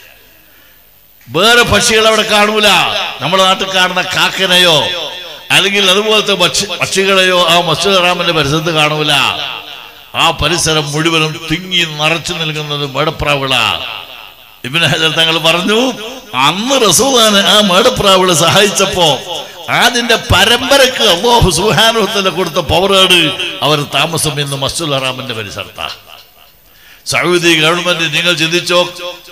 വേറെ പക്ഷികൾ അവിടെ കാണൂല നമ്മുടെ നാട്ടിൽ കാണുന്ന കാക്കനെയോ അല്ലെങ്കിൽ അതുപോലത്തെ പക്ഷി പക്ഷികളെയോ ആ മസുലറാമിന്റെ പരിസരത്ത് കാണൂല ആ പരിസരം മുഴുവനും തിങ്ങി നിറച്ചു നിൽക്കുന്നത് മേടപ്രാവിള ഇബിന് ഹജർ തങ്ങൾ പറഞ്ഞു അന്ന് റസൂദാന് ആ മേടപ്രാവിളെ സഹായിച്ചപ്പോ അതിന്റെ പരമ്പരക്ക് അള്ളാഹു സുഹാനുഹത്തല കൊടുത്ത പവറേട് അവർ താമസം ഇന്ന് മസ്തുൽ ഹറാമിന്റെ പരിസരത്താ സൗദി ഗവൺമെന്റ് നിങ്ങൾ ചിന്തിച്ചോ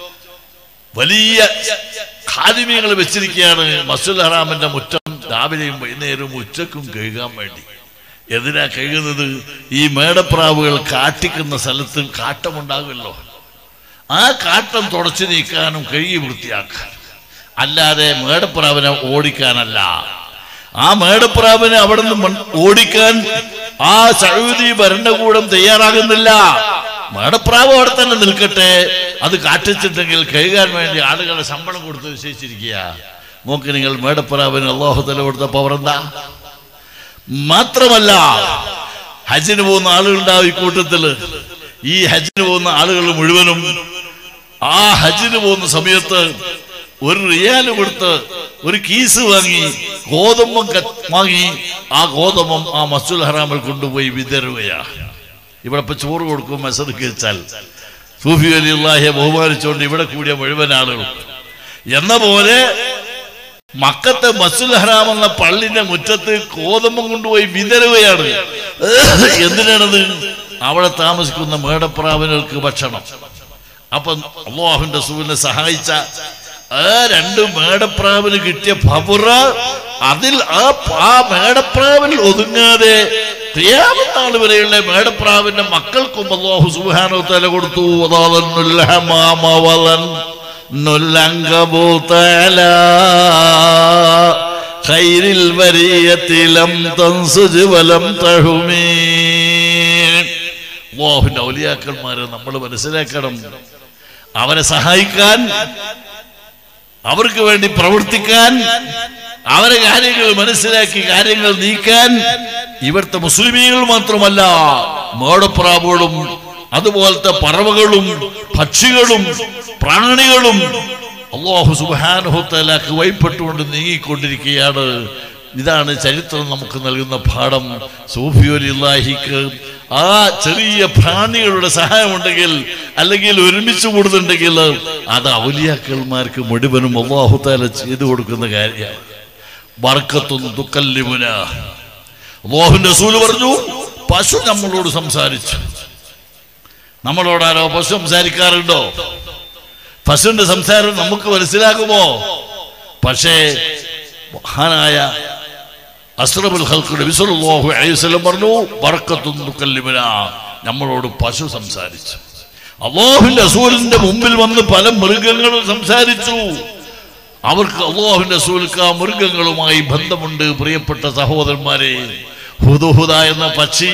വലിയ ഖാദിമ്യങ്ങൾ വെച്ചിരിക്കുകയാണ് മസ്തുൽ ഹറാമിന്റെ മുറ്റം രാവിലെയും വൈകുന്നേരവും ഉച്ചക്കും കഴുകാൻ വേണ്ടി എന്തിനാ കഴുകുന്നത് ഈ മേടപ്രാവുകൾ കാട്ടിക്കുന്ന സ്ഥലത്ത് കാട്ടമുണ്ടാകുമല്ലോ ആ കാട്ടം തുടച്ചു നീക്കാനും കഴുകി വൃത്തിയാക്കാൻ അല്ലാതെ മേടപ്രാവിനെ ഓടിക്കാനല്ല ആ മേടപ്രാവിനെ അവിടെ നിന്ന് മൺ- ഓടിക്കാൻ ആ സൗദി ഭരണകൂടം തയ്യാറാകുന്നില്ല മേടപ്രാവ് അവിടെ തന്നെ നിൽക്കട്ടെ അത് കാട്ടിച്ചിട്ടെങ്കിൽ കഴുകാൻ വേണ്ടി ആളുകളെ ശമ്പളം കൊടുത്ത് നിശ്ചയിച്ചിരിക്കുക നോക്ക് നിങ്ങൾ മേടപ്രാവിന് അള്ളാഹുത്തല കൊടുത്ത പവർ എന്താ മാത്രമല്ല ഹജ്ജിന് പോകുന്ന ആളുകളുണ്ടാവും ഈ കൂട്ടത്തില് ഈ ഹജ്ജിന് പോകുന്ന ആളുകൾ മുഴുവനും ആ ഹജ്ജിന് പോകുന്ന സമയത്ത് ഒരു റിയാല് കൊടുത്ത് ഒരു കീസ് വാങ്ങി ഗോതമ്പം ക- വാങ്ങി ആ ഗോതമ്പം ആ മസ്തുൽ ഹറാമിൽ കൊണ്ടുപോയി വിതരുകയാ ഇവിടെ ഇപ്പൊ ചോറ് കൊടുക്കും മസർക്ക് വെച്ചാൽ സൂഫി അലിള്ളാഹിയെ ബഹുമാനിച്ചുകൊണ്ട് ഇവിടെ കൂടിയ മുഴുവൻ ആളുകളും എന്ന പോലെ മക്കത്തെ മസുൽ ഹറാം എന്ന പള്ളിന്റെ മുറ്റത്ത് കോതമ്പം കൊണ്ടുപോയി വിതരുകയാണ് എന്തിനാണത് അവിടെ താമസിക്കുന്ന മേടപ്രാവിനർക്ക് ഭക്ഷണം അപ്പൊ അള്ളാഹുവിന്റെ സൂര്യനെ സഹായിച്ച ആ രണ്ട് മേടപ്രാവിന് കിട്ടിയ ഫബുറ അതിൽ ആ ആ മേടപ്രാവിൽ ഒതുങ്ങാതെ ക്രിയാമനാൾ വരെയുള്ള മേടപ്രാവിന്റെ മക്കൾക്കും അള്ളാഹു സുബാനോ തല കൊടുത്തു അതാതന്നുൽ ഹമാമ വലൻ നുല്ലങ്കബൂത അലാ ഖൈരിൽ വരിയത്തിലം തൻസുജ് വലം തഹുമീ അള്ളാഹുവിന്റെ ഔലിയാക്കന്മാരെ നമ്മൾ മനസ്സിലാക്കണം അവരെ സഹായിക്കാൻ അവർക്ക് വേണ്ടി പ്രവർത്തിക്കാൻ അവരെ കാര്യങ്ങൾ മനസ്സിലാക്കി കാര്യങ്ങൾ നീക്കാൻ ഇവിടുത്തെ മുസ്ലിമീങ്ങൾ മാത്രമല്ല മേടപ്രാവുകളും അതുപോലത്തെ പറവകളും പക്ഷികളും പ്രാണികളും അള്ളാഹു സുബാനുഹത്തലാക്ക് വൈപ്പെട്ടുകൊണ്ട് നീങ്ങിക്കൊണ്ടിരിക്കുകയാണ് ഇതാണ് ചരിത്രം നമുക്ക് നൽകുന്ന പാഠം സൂഫിയോലില്ലാഹിക്ക് ആ ചെറിയ പ്രാണികളുടെ സഹായമുണ്ടെങ്കിൽ അല്ലെങ്കിൽ ഒരുമിച്ച് കൂടുന്നുണ്ടെങ്കിൽ അത് ഔലിയാക്കന്മാർക്ക് മുഴുവനും അള്ളാഹുത്താല ചെയ്തു കൊടുക്കുന്ന കാര്യമാണ് വർക്കത്തൊന്നും തുക്കല്ലിമുന അള്ളാഹുന്റെ റസൂല് പറഞ്ഞു പശു നമ്മളോട് സംസാരിച്ചു നമ്മളോടാരോ പശു സംസാരിക്കാറുണ്ടോ പശുവിന്റെ സംസാരം നമുക്ക് മനസ്സിലാകുമോ പക്ഷേ മഹാനായ അസ്രബുൽ ഖൽഖ് നബി സല്ലല്ലാഹു അലൈഹി വസല്ലം പറഞ്ഞു ബർക്കത്തുൻ തുകല്ലിമന നമ്മളോട് പശു സംസാരിച്ചു അള്ളാഹുവിന്റെ റസൂലിന്റെ മുമ്പിൽ വന്ന് പല മൃഗങ്ങളും സംസാരിച്ചു അവർക്ക് അള്ളാഹുവിന്റെ റസൂൽക്ക് ആ മൃഗങ്ങളുമായി ബന്ധമുണ്ട് പ്രിയപ്പെട്ട സഹോദരന്മാരെ ഹുദുഹുദ എന്ന പക്ഷി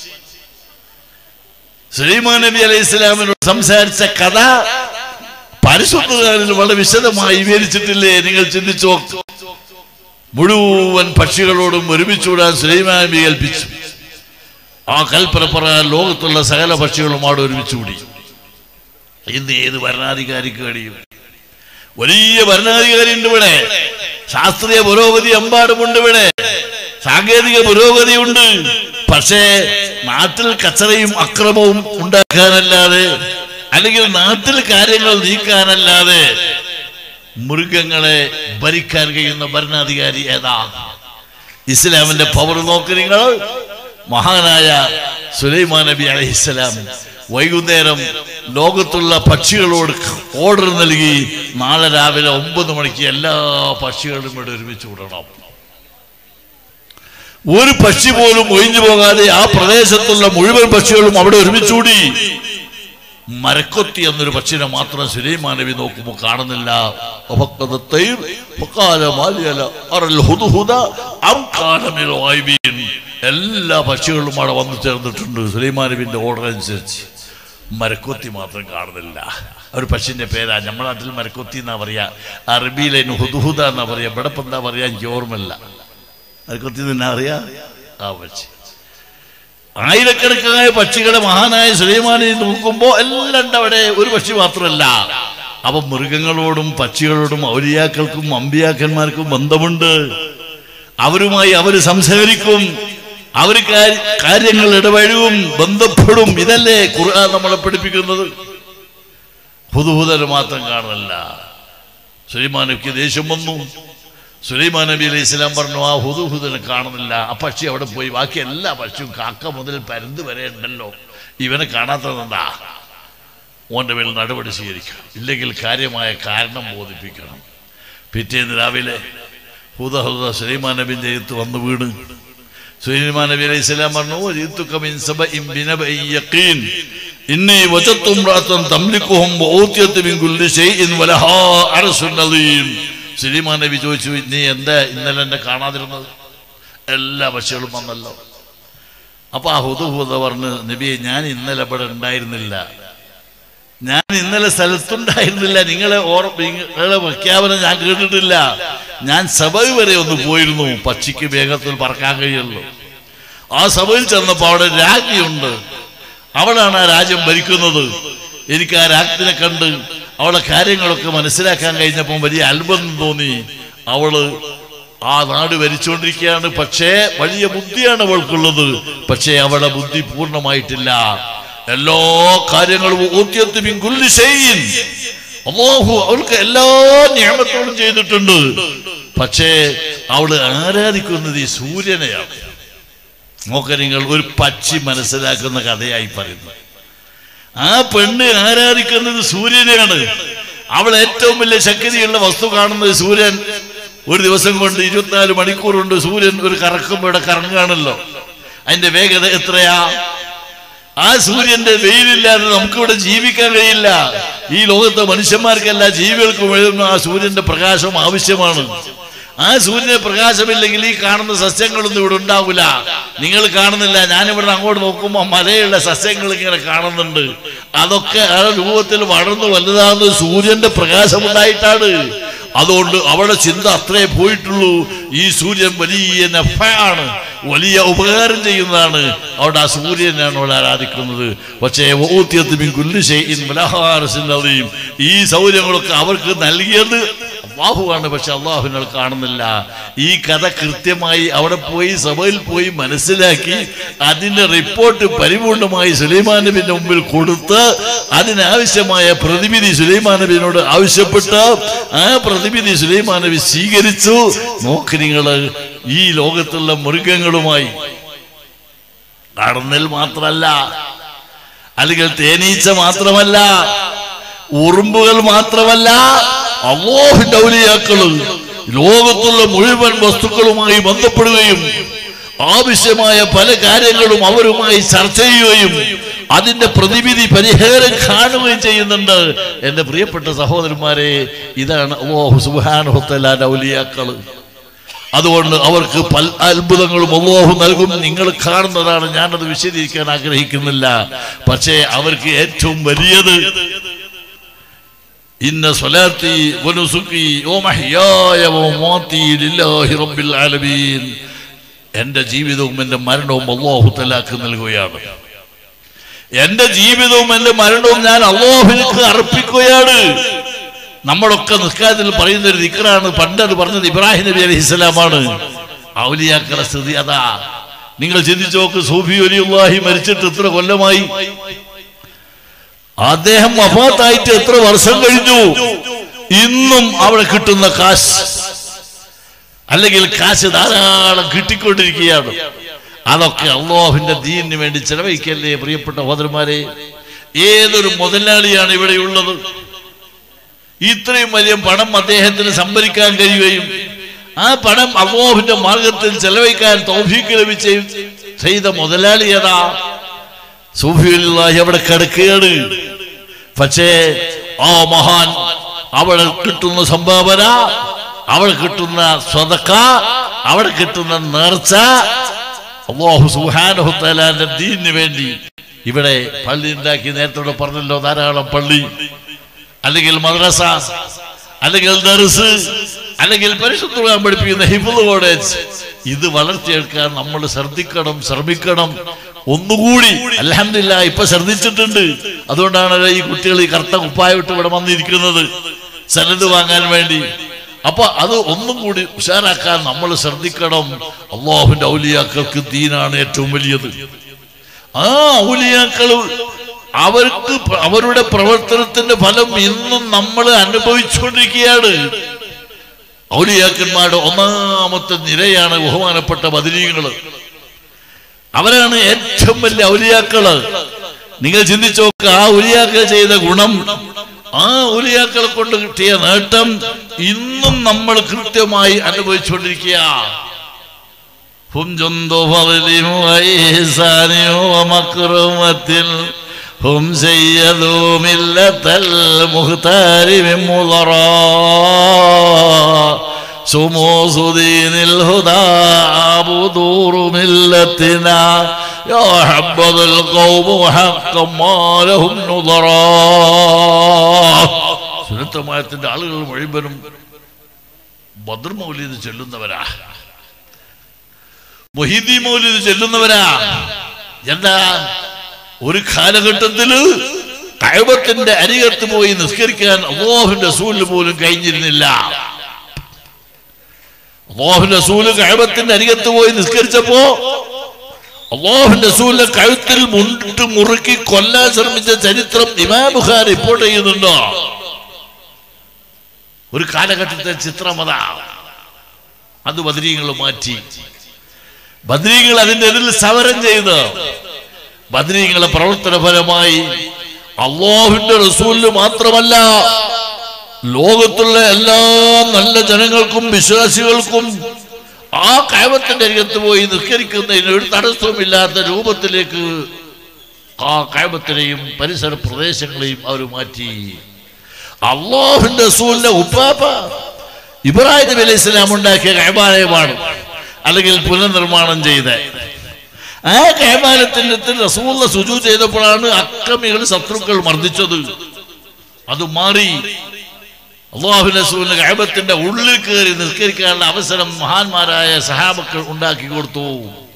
സുലൈമാൻ നബി അലൈഹി ഇസ്ലാമിനോട് സംസാരിച്ച കഥ പരിശുദ്ധത്തിൽ വളരെ വിശദമായി വിവരിച്ചിട്ടില്ലേ നിങ്ങൾ ചിന്തിച്ചു നോക്കൂ മുഴുവൻ പക്ഷികളോടും ഒരുമിച്ചുകൂടാൻ സുലൈമാൻ നബി കൽപ്പിച്ചു ആ കൽപ്പന പറയാൻ ലോകത്തുള്ള സകല പക്ഷികളും അവിടെ ഒരുമിച്ചുകൂടി ഇന്ന് ഏത് ഭരണാധികാരിക്ക് കഴിയും വലിയ ഭരണാധികാരി ഉണ്ട് ഇവിടെ ശാസ്ത്രീയ പുരോഗതി എമ്പാടുമുണ്ട് ഇവിടെ സാങ്കേതിക പുരോഗതി ഉണ്ട് പക്ഷേ നാട്ടിൽ കച്ചറയും അക്രമവും ഉണ്ടാക്കാനല്ലാതെ അല്ലെങ്കിൽ നാട്ടിൽ കാര്യങ്ങൾ നീക്കാനല്ലാതെ മൃഗങ്ങളെ ഭരിക്കാൻ കഴിയുന്ന ഭരണാധികാരി ഏതാ ഇസ്ലാമിന്റെ പവർ നോക്ക് നിങ്ങൾ മഹാനായ സുലൈമാൻ നബി അലഹിസ്സലാം വൈകുന്നേരം ലോകത്തുള്ള പക്ഷികളോട് ഓർഡർ നൽകി നാളെ രാവിലെ ഒമ്പത് മണിക്ക് എല്ലാ പക്ഷികളും ഇവിടെ ഒരുമിച്ച് വിടണം ഒരു പക്ഷി പോലും ഒഴിഞ്ഞു പോകാതെ ആ പ്രദേശത്തുള്ള മുഴുവൻ പക്ഷികളും അവിടെ ഒരുമിച്ചുകൂടി മരക്കൊത്തി എന്നൊരു പക്ഷിനെ മാത്രം സുലൈമാൻ നബി നോക്കുമ്പോൾ കാണുന്നില്ല വഫഖദ തൈർ ഫഖാല മാലിയല അറൽ ഹുദ്ഹുദ അം കാന മിനൽ ഗായിബീൻ. എല്ലാ പക്ഷികളും അവിടെ വന്നു ചേർന്നിട്ടുണ്ട് സുലൈമാൻ നബിന്റെ ഓർഡർ അനുസരിച്ച് മരക്കൊത്തി മാത്രം കാണുന്നില്ല ഒരു പക്ഷിന്റെ പേരാ നമ്മുടെ നാട്ടിൽ മരക്കൊത്തി എന്നാ പറയാ അറബിയിലെ ഹുദുഹുദ എന്നാ പറയാ ഇവിടെ ഇപ്പം എന്താ പറയാ എനിക്ക് ഓർമ്മയില്ല മരക്കൊത്തി തന്നെ അറിയാ ആ പക്ഷി ആയിരക്കണക്കായ പക്ഷികളെ മഹാനായ സുലൈമാനെ നോക്കുമ്പോ എല്ലാം ഉണ്ട് അവിടെ ഒരു പക്ഷി മാത്രമല്ല അപ്പൊ മൃഗങ്ങളോടും പക്ഷികളോടും ഔലിയാക്കൾക്കും അമ്പിയാക്കന്മാർക്കും ബന്ധമുണ്ട് അവരുമായി അവർ സംസാരിക്കും അവർ കാര്യങ്ങൾ ഇടപഴകും ബന്ധപ്പെടും ഇതല്ലേ ഖുർആൻ നമ്മളെ പഠിപ്പിക്കുന്നത് ഹുദുഹുദന് മാത്രം കാണുന്നില്ല സുലൈമാൻ നബിക്ക് ദേഷ്യം വന്നു സുലൈമാൻ നബി അലൈഹി ഇസ്ലാം പറഞ്ഞു ആ ഹുദുഹുദനെ കാണുന്നില്ല ആ പക്ഷി അവിടെ പോയി ബാക്കി എല്ലാ പക്ഷിയും കാക്ക മുതൽ പരുന്ത് വരെ ഉണ്ടല്ലോ ഇവനെ കാണാത്തതെന്താ ഓന്റെ മേൽ നടപടി സ്വീകരിക്കണം ഇല്ലെങ്കിൽ കാര്യമായ കാരണം ബോധിപ്പിക്കണം പിറ്റേന്ന് രാവിലെ ഹുദ ഹുദ സുലൈമാൻ നബിന്റെ എഴുത്ത് വന്ന് വീണ് സുലൈമാൻ നബി അലൈഹി സ്വലാം പറഞ്ഞു "ഓ ജീത്തുക മിൻ സബഇൻ ബിനബഇൻ യഖീൻ ഇന്നി വജദ്തു ഇംറഅതൻ തംലിക്കുഹും വഊതിയത് മിൻ കുല്ലി ശൈഇൻ വലഹാ അർശുൻ അദീം സുലൈമാൻ നബി ചോദിച്ചു നീ എന്താ ഇന്നലെ എന്നെ കാണാതിരുന്നത് എല്ലാ പക്ഷികളും വന്നല്ലോ അപ്പൊ ആ ഹുദ ഹുദ പറഞ്ഞു നബിയെ ഞാൻ ഇന്നലെ ഇവിടെ ഉണ്ടായിരുന്നില്ല ഞാൻ ഇന്നലെ സ്ഥലത്തുണ്ടായിരുന്നില്ല നിങ്ങളെ ഓർ നിങ്ങളെ പ്രഖ്യാപനം ഞാൻ കേട്ടിട്ടില്ല ഞാൻ സഭ വരെ ഒന്ന് പോയിരുന്നു പക്ഷിക്ക് വേഗത്തിൽ പറക്കാൻ കഴിയുള്ളൂ ആ സഭയിൽ ചെന്നപ്പോൾ അവിടെ രാജ്ഞിയുണ്ട് അവളാണ് ആ രാജ്യം ഭരിക്കുന്നത് എനിക്ക് ആ രാജ്ഞിനെ കണ്ട് അവളെ കാര്യങ്ങളൊക്കെ മനസ്സിലാക്കാൻ കഴിഞ്ഞപ്പോൾ വലിയ അത്ഭുതം തോന്നി അവള് ആ നാട് ഭരിച്ചുകൊണ്ടിരിക്കുകയാണ് പക്ഷേ വലിയ ബുദ്ധിയാണ് അവൾക്കുള്ളത് പക്ഷേ അവളുടെ ബുദ്ധി പൂർണ്ണമായിട്ടില്ല എല്ലാ കാര്യങ്ങളും ഊത്യത്ത് മിൻ കുല്ലി ശൈഇൻ. അല്ലാഹു അവൾക്ക് എല്ലാ നിയമത്തോടും ചെയ്തിട്ടുണ്ട് പക്ഷേ അവള് ആരാധിക്കുന്നത് ഈ സൂര്യനെയാണ് നോക്ക നിങ്ങൾ ഒരു പക്ഷി മനസ്സിലാക്കുന്ന കഥയായി പറയുന്നു ആ പെണ്ണ് ആരാധിക്കുന്നത് സൂര്യനെയാണ് അവൾ ഏറ്റവും വലിയ ശക്തിയുള്ള വസ്തു കാണുന്നത് സൂര്യൻ ഒരു ദിവസം കൊണ്ട് ഇരുപത്തിനാല് മണിക്കൂർ കൊണ്ട് സൂര്യൻ ഒരു കറക്കുമ്പോൾ ഇവിടെ കറങ്ങുകയാണല്ലോ അതിന്റെ വേഗത എത്രയാ ആ സൂര്യന്റെ വെയിലില്ലാതെ നമുക്കിവിടെ ജീവിക്കാൻ കഴിയില്ല ഈ ലോകത്തെ മനുഷ്യന്മാർക്കല്ല ജീവികൾക്ക് മുഴുവൻ ആ സൂര്യന്റെ പ്രകാശം ആവശ്യമാണ് ആ സൂര്യന്റെ പ്രകാശമില്ലെങ്കിൽ ഈ കാണുന്ന സസ്യങ്ങളൊന്നും ഇവിടെ ഉണ്ടാവില്ല നിങ്ങൾ കാണുന്നില്ല ഞാനിവിടെ അങ്ങോട്ട് നോക്കുമ്പോൾ മലയുള്ള സസ്യങ്ങൾ ഇങ്ങനെ കാണുന്നുണ്ട് അതൊക്കെ ആ രൂപത്തിൽ വളർന്നു വലുതാകുന്നത് സൂര്യന്റെ പ്രകാശം ഉണ്ടായിട്ടാണ് അതുകൊണ്ട് അവളുടെ ചിന്ത അത്രേ പോയിട്ടുള്ളൂ ഈ സൂര്യൻ വലിയ നഫാണ് വലിയ ഉപകാരം ചെയ്യുന്നതാണ് അവിടെ ആ സൂര്യനാണ് അവൾ ആരാധിക്കുന്നത് പക്ഷേ ഊത്യത്ത് മിൻ കുല്ലി ശൈഇൻ വലഹാറസിൻ അദീം. ഈ സൗകര്യങ്ങളൊക്കെ അവർക്ക് നൽകിയത് അള്ളാഹുവാണ് പക്ഷെ അള്ളാഹുവിനെ കാണുന്നില്ല ഈ കഥ കൃത്യമായി അവിടെ പോയി സഭയിൽ പോയി മനസ്സിലാക്കി അതിന്റെ റിപ്പോർട്ട് പരിപൂർണമായി സുലൈമാൻ നബിന്റെ മുമ്പിൽ കൊടുത്ത് അതിനാവശ്യമായ പ്രതിവിധി സുലൈമാൻ നബിനോട് ആവശ്യപ്പെട്ട് ആ പ്രതിവിധി സുലൈമാൻ നബി സ്വീകരിച്ചു നോക്ക് നിങ്ങൾ ഈ ലോകത്തുള്ള മൃഗങ്ങളുമായി നടന്നൽ മാത്രമല്ല അല്ലെങ്കിൽ തേനീച്ച മാത്രമല്ല ഉറുമ്പുകൾ മാത്രമല്ല അള്ളാഹുവിന്റെ ഔലിയാക്കള് ലോകത്തുള്ള മുഴുവൻ വസ്തുക്കളുമായി ബന്ധപ്പെടുകയും ആവശ്യമായ പല കാര്യങ്ങളും അവരുമായി ചർച്ച ചെയ്യുകയും അതിന്റെ പ്രതിവിധി പരിഹാരം കാണുകയും ചെയ്യുന്നുണ്ട് എന്റെ പ്രിയപ്പെട്ട സഹോദരന്മാരെ ഇതാണ് അള്ളാഹു സുബാനുഹത്തലാന്റെ ഔലിയാക്കള് അതുകൊണ്ട് അവർക്ക് പല അത്ഭുതങ്ങളും അള്ളാഹു നൽകും നിങ്ങൾ കാണുന്നതാണ് ഞാനത് വിശദീകരിക്കാൻ ആഗ്രഹിക്കുന്നില്ല പക്ഷേ അവർക്ക് ഏറ്റവും വലിയത് ഇന്ന സ്വലാത്തി വനുസുക്കി ഓമഹ്യായ വമമാത്തി ലില്ലാഹി റബ്ബിൽ ആലമീൻ എന്റെ ജീവിതവും എന്റെ മരണവും അള്ളാഹു തലാക്ക് നൽകുകയാണ് എന്റെ ജീവിതവും എന്റെ മരണവും ഞാൻ അള്ളാഹുവിലേക്ക് അർപ്പിക്കുകയാണ് നമ്മളൊക്കെ നിസ്കാരത്തിൽ പറയുന്ന ഒരു ദിക്റാണ് പണ്ടത് പറഞ്ഞത് ഇബ്രാഹിം നബി അലൈഹി ഇസ്ലാമാണ് ഔലിയാക്കളെ സ്ഥിതി അതാ നിങ്ങൾ ചിന്തിച്ചു നോക്ക് സൂഫി അലിയുള്ളാഹി മരിച്ചിട്ട് എത്ര കൊല്ലമായി അദ്ദേഹം വഫാത്തായിട്ട് എത്ര വർഷം കഴിഞ്ഞു ഇന്നും അവിടെ കിട്ടുന്ന കാശ് അല്ലെങ്കിൽ കാശ് ധാരാളം കിട്ടിക്കൊണ്ടിരിക്കുകയാണ് അതൊക്കെ അള്ളാഹുവിന്റെ ദീനിന് വേണ്ടി ചെലവഴിക്കല്ലേ പ്രിയപ്പെട്ട സഹോദരന്മാരെ ഏതൊരു മുതലാളിയാണ് ഇവിടെയുള്ളത് ഇത്രയും വലിയ പണം അദ്ദേഹത്തിന് സംഭരിക്കാൻ കഴിയുകയും ആ പണം അള്ളാഹുവിന്റെ മാർഗത്തിൽ ചെലവഴിക്കാൻ തൗഫീക്ക് ലഭിച്ചുകയും ചെയ്ത മുതലാളി ഏതാ സൂഫിയുള്ളാഹി അവിടെ കിടക്കുകയാണ് പക്ഷേ ആ മഹാൻ അവിടെ കിട്ടുന്ന സംഭാവന അവിടെ കിട്ടുന്ന സ്വതക്ക അവിടെ കിട്ടുന്ന നേർച്ച അള്ളാഹു സുഹാനഹുത്തലാന്റെ ദീനിന് വേണ്ടി ഇവിടെ പള്ളി ഉണ്ടാക്കി നേരത്തെ പറഞ്ഞല്ലോ ധാരാളം പള്ളി അല്ലെങ്കിൽ മദ്രസ അല്ലെങ്കിൽ ദർസ് അല്ലെങ്കിൽ പരിശുദ്ധ പഠിപ്പിക്കുന്ന ഹിബുദ് കോളേജ് ഇത് വളർത്തിയെടുക്കാൻ നമ്മൾ ശ്രദ്ധിക്കണം ശ്രമിക്കണം ഒന്നുകൂടി അലഹമില്ല ഇപ്പൊ ശ്രദ്ധിച്ചിട്ടുണ്ട് അതുകൊണ്ടാണ് ഈ കുട്ടികൾ ഈ കറുത്ത കുപ്പായിട്ട് ഇവിടെ വന്നിരിക്കുന്നത് സനത് വാങ്ങാൻ വേണ്ടി അപ്പൊ അത് ഒന്നും കൂടി ഉഷാറാക്കാൻ നമ്മൾ ശ്രദ്ധിക്കണം അള്ളാഹുവിന്റെ ഔലിയാക്കൾക്ക് ദീനാണ് ഏറ്റവും വലിയത് ആ ഔലിയാക്കള് അവർക്ക് പ്ര- അവരുടെ പ്രവർത്തനത്തിന്റെ ഫലം ഇന്നും നമ്മൾ അനുഭവിച്ചുകൊണ്ടിരിക്കുകയാണ് ഔലിയാക്കന്മാരുടെ ഒന്നാമത്തെ നിരയാണ് ബഹുമാനപ്പെട്ട ബദരീകള് അവരാണ് ഏറ്റവും വലിയ ഔലിയാക്കള് നിങ്ങൾ ചിന്തിച്ചു നോക്കുക ആ ഉലിയാക്കൾ ചെയ്ത ഗുണം ആ ഉലിയാക്കളെ കൊണ്ട് കിട്ടിയ നേട്ടം ഇന്നും നമ്മൾ കൃത്യമായി അനുഭവിച്ചുകൊണ്ടിരിക്കുക هم جند فضل وإحسان ومكرمة هم سيدوا ملة المختار من مضراء شموس دين الهدى بدور ملتنا يا حبذ القوم حقا ما لهم نظراء സുനത്തമായത്തിന്റെ ആളുകൾ മുഴുവനും ബദർ മൗലീദ് ചെല്ലുന്നവരാ മൊഹീദി മൗലിദ് ചെല്ലുന്നവരാ എന്താ ഒരു കാലഘട്ടത്തില് കഴവത്തിന്റെ അരികത്ത് പോയി നിസ്കരിക്കാൻ അള്ളാഹുവിന്റെ സൂല് പോലും കഴിഞ്ഞിരുന്നില്ല അള്ളാഹുവിന്റെ സൂല് കഴവത്തിന്റെ അരികത്ത് പോയി നിസ്കരിച്ചപ്പോ അള്ളാഹുവിന്റെ സൂലിന്റെ കഴുത്തിൽ മുണ്ടിട്ട് മുറുക്കി കൊല്ലാൻ ശ്രമിച്ച ചരിത്രം ഇമാം ബുഖാർ റിപ്പോർട്ട് ചെയ്യുന്നുണ്ടോ ഒരു കാലഘട്ടത്തെ ചിത്രം അതാ അത് ബദരീങ്ങൾ മാറ്റി ബദ്രീകൾ അതിന്റെ എതിരിൽ സമരം ചെയ്ത് ബദ്രീങ്ങളെ പ്രവർത്തന ഫലമായി അള്ളാഹുവിന്റെ റസൂലിന് മാത്രമല്ല ലോകത്തുള്ള എല്ലാ നല്ല ജനങ്ങൾക്കും വിശ്വാസികൾക്കും ആ കയവത്തിന്റെ അരികത്ത് പോയി നിസ്കരിക്കുന്നതിന് ഒരു തടസ്സവുമില്ലാത്ത രൂപത്തിലേക്ക് ആ കയവത്തിനെയും പരിസര പ്രദേശങ്ങളെയും അവർ മാറ്റി അള്ളാഹുവിന്റെ റസൂലിന്റെ ഉപ്പാപ്പ ഇബ്രാഹിം നബി അലൈഹി ഇസ്ലാം ഉണ്ടാക്കിയ കൈമാലയമാണ് അല്ലെങ്കിൽ പുനർനിർമ്മാണം ചെയ്ത് ആ കൈമാലത്തിന്റെ റസൂള്ള സുജു ചെയ്തപ്പോഴാണ് അക്രമികൾ ശത്രുക്കൾ മർദ്ദിച്ചത് അത് മാറി അള്ളാഹു റസൂലിന് കൈബത്തിന്റെ ഉള്ളിൽ കയറി നിസ്കരിക്കാനുള്ള അവസരം മഹാന്മാരായ സഹാബക്കൾ ഉണ്ടാക്കി കൊടുത്തു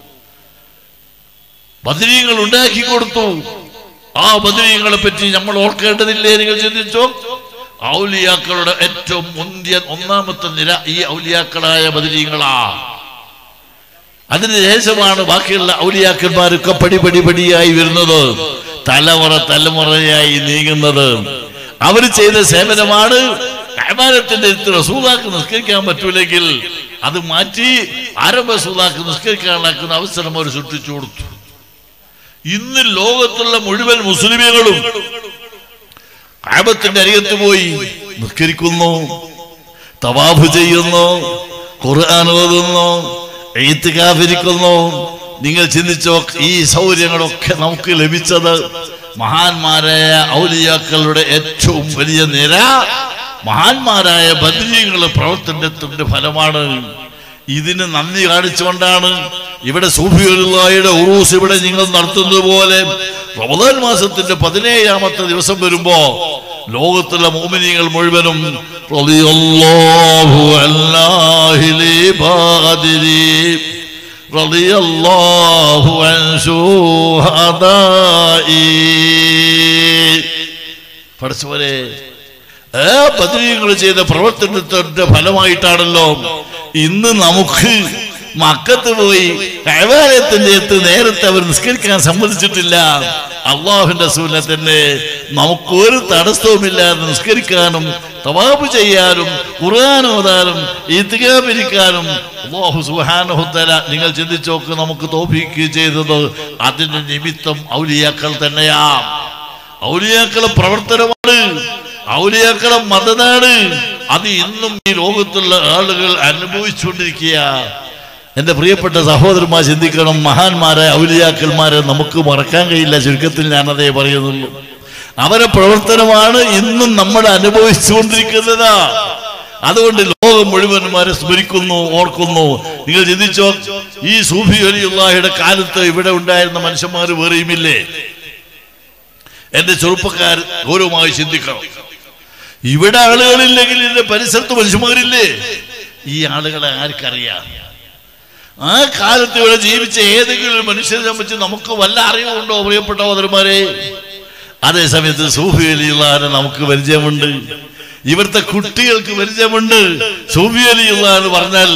ബദരീങ്ങൾ ഉണ്ടാക്കി കൊടുത്തു ആ ബദരീങ്ങളെ പറ്റി നമ്മൾ ഓർക്കേണ്ടതില്ലേ നിങ്ങൾ ചിന്തിച്ചോ ഔലിയാക്കളുടെ ഏറ്റവും മുന്തിയ ഒന്നാമത്തെ നിര ഈ ഔലിയാക്കളായ ബദരീങ്ങളാ അതിന് ശേഷമാണ് ബാക്കിയുള്ള ഔലിയാക്കന്മാരൊക്കെ പടി പടി പടിയായി വരുന്നത് തലമുറ തലമുറയായി നീങ്ങുന്നത് അവർ ചെയ്ത സേവനമാണ് കൈമാനത്തിന്റെ റസൂലാക്ക് നിസ്കരിക്കാൻ പറ്റൂലെങ്കിൽ അത് മാറ്റി ആരംഭ റസൂലാക്ക് നിസ്കരിക്കാനാക്കുന്ന അവസരം അവർ സൃഷ്ടിച്ചു കൊടുത്തു ഇന്ന് ലോകത്തുള്ള മുഴുവൻ മുസ്ലിമുകളും കാബത്തിന്റെ അരികത്ത് പോയി നിസ്കരിക്കുന്നു തവാഫ് ചെയ്യുന്നു ഖുർആൻ ഓതുന്നു എഴുത്തുകാഫിരിക്കുന്നു നിങ്ങൾ ചിന്തിച്ചോ ഈ സൗകര്യങ്ങളൊക്കെ നമുക്ക് ലഭിച്ചത് മഹാന്മാരായ ഔലിയാക്കളുടെ ഏറ്റവും വലിയ നിര മഹാന്മാരായ ബദ്രീകളുടെ പ്രവർത്തനത്തിന്റെ ഫലമാണ് ഇതിന് നന്ദി കാണിച്ചുകൊണ്ടാണ് ഇവിടെ സൂഫിയുടെ ഉറൂസ് ഇവിടെ നിങ്ങൾ നടത്തുന്നത് പോലെ റമദാൻ മാസത്തിന്റെ പതിനേഴാമത്തെ ദിവസം വരുമ്പോ ലോകത്തുള്ള മോമിനികൾ മുഴുവനും റളിയല്ലാഹു അല്ലാഹിലി ബാദിരി റളിയല്ലാഹു അൻ ശുഹദായി പഠിച്ചവരെ ആ ബദ്രീകൾ ചെയ്ത പ്രവർത്തനത്തിന്റെ ഫലമായിട്ടാണല്ലോ ഇന്ന് നമുക്ക് മക്കത്ത് പോയി കൈവാലയത്തിന്റെ അടുത്ത് നേരത്തെ അവർ നിസ്കരിക്കാൻ സമ്മതിച്ചിട്ടില്ല അള്ളാഹുവിന്റെ സൂര്യ തന്നെ നമുക്കൊരു തടസ്സവുമില്ലാതെ നിസ്കരിക്കാനും തവാബ് ചെയ്യാനും ഖുർആൻ ഓതാനും ഇത്തികാപിരിക്കാനും അള്ളാഹു സുഹാനുഹുത്തല നിങ്ങൾ ചിന്തിച്ചോക്ക് നമുക്ക് തോപ്പിക്കുക ചെയ്തത് അതിന്റെ നിമിത്തം ഔലിയാക്കൾ തന്നെയാ ഔലിയാക്കളെ പ്രവർത്തനമാണ് ഔലിയാക്കളെ മതനാണ് അത് ഇന്നും ഈ ലോകത്തുള്ള ആളുകൾ അനുഭവിച്ചുകൊണ്ടിരിക്കുക എന്റെ പ്രിയപ്പെട്ട സഹോദരന്മാർ ചിന്തിക്കണം മഹാന്മാരെ ഔലിയാക്കന്മാരെ നമുക്ക് മറക്കാൻ കഴിയില്ല ചുരുക്കത്തിൽ ഞാനതേ പറയുന്നുള്ളൂ അവരെ പ്രവർത്തനമാണ് ഇന്നും നമ്മൾ അനുഭവിച്ചുകൊണ്ടിരിക്കുന്നത് അതുകൊണ്ട് ലോകം മുഴുവന്മാരെ സ്മരിക്കുന്നു ഓർക്കുന്നു നിങ്ങൾ ചിന്തിച്ചോ ഈ സൂഫി അലിയുള്ളാഹിയുടെ കാലത്ത് ഇവിടെ ഉണ്ടായിരുന്ന മനുഷ്യന്മാർ വേറെയുമില്ലേ എന്റെ ചെറുപ്പക്കാർ ഗൗരവമായി ചിന്തിക്കണം ഇവിടെ ആളുകളില്ലെങ്കിൽ ഇതിന്റെ പരിസരത്ത് മനുഷ്യന്മാരില്ലേ ഈ ആളുകളെ ആർക്കറിയാം ആ കാലത്ത് ഇവിടെ ജീവിച്ച ഏതെങ്കിലും ഒരു മനുഷ്യനെ സംബന്ധിച്ച് നമുക്ക് വല്ല അറിവുണ്ടോ പ്രിയപ്പെട്ട സഹോദരന്മാരെ അതേ സമയത്ത് സൂഫി അലിയുള്ളഹാനെ നമുക്ക് പരിചയമുണ്ട് ഇവിടുത്തെ കുട്ടികൾക്ക് പരിചയമുണ്ട് സൂഫി അലിയുള്ള എന്ന് പറഞ്ഞാൽ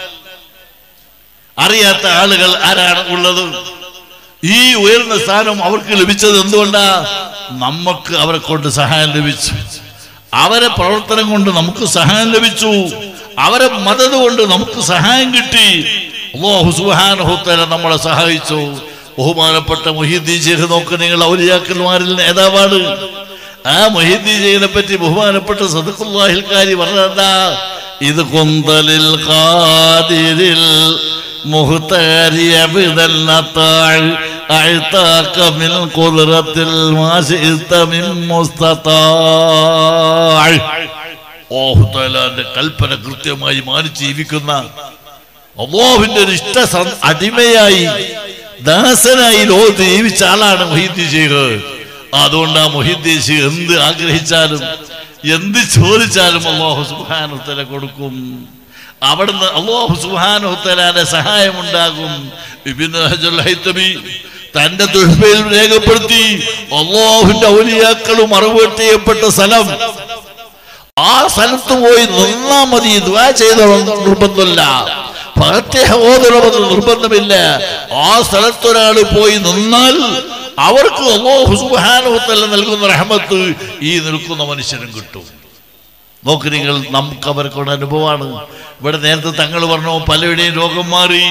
അറിയാത്ത ആളുകൾ ആരാണ് ഉള്ളത് ഈ ഉയർന്ന സ്ഥാനം അവർക്ക് ലഭിച്ചത് എന്തുകൊണ്ടാ നമുക്ക് അവരെ കൊണ്ട് സഹായം ലഭിച്ചു അവരെ പ്രവർത്തനം കൊണ്ട് നമുക്ക് സഹായം ലഭിച്ചു അവരെ മദത് കൊണ്ട് നമുക്ക് സഹായം കിട്ടി അല്ലാഹു സുബ്ഹാനഹു തആല നമ്മളെ സഹായിച്ചു ബഹുമാനപ്പെട്ട മുഹീദ്ദീൻ ശേഖ് നോക്ക് നിങ്ങൾ ഔലിയാക്കന്മാരിൽ നേതാവാണ് ആ മുഹീദ്ദീൻ ശേഖിനെ പറ്റി ബഹുമാനപ്പെട്ട സദഖുല്ലാഹിൽ കാരി പറഞ്ഞാ ഇത് കുന്തലിൽ ഖാദിരിൽ മുഹ്താരി അബ്ദൽ നത്താൾ أعطاك من قدرة ما شئت من مستطاع അള്ളാഹുത്താലാന്റെ കൽപ്പന കൃത്യമായി മാനിച്ച് ജീവിക്കുന്ന അള്ളാഹുവിന്റെ ഒരു ഇഷ്ട സം- അടിമയായി ദാസനായി ലോകത്ത് ജീവിച്ച ആളാണ് മൊഹീദ്ദീൻ ഷെയ്ഖ് അതുകൊണ്ട് ആ മൊഹീദ്ദീൻ ഷെയ്ഖ് എന്ത് ആഗ്രഹിച്ചാലും എന്ത് ചോദിച്ചാലും അള്ളാഹു സുബാനുത്തല കൊടുക്കും അവിടുന്ന് അള്ളാഹു സുബാനുത്തലാന്റെ സഹായം ഉണ്ടാകും ഇബ്നു ഹജറുൽ ഹൈത്തമി തന്റെ ദുഷ്പയിൽ രേഖപ്പെടുത്തി അള്ളാഹുവിന്റെ ഔലിയാക്കളും മറുപടി ചെയ്യപ്പെട്ട സ്ഥലം ആ സ്ഥലത്ത് പോയി നിന്നാ മതി ദ്വാ ചെയ്തോളം നിർബന്ധമില്ല ഫാത്തിഹ ഓതണമെന്ന് നിർബന്ധമില്ല ആ സ്ഥലത്തൊരാൾ പോയി നിന്നാൽ അവർക്ക് അല്ലാഹു സുബ്ഹാനഹു വതആല നൽകുന്ന റഹ്മത്ത് ഈ നിൽക്കുന്ന മനുഷ്യനും കിട്ടും നോക്ക് നിങ്ങൾ നമുക്ക് അവർക്കുള്ള അനുഭവമാണ് ഇവിടെ നേരത്തെ തങ്ങൾ പറഞ്ഞു പലരുടെയും രോഗം മാറി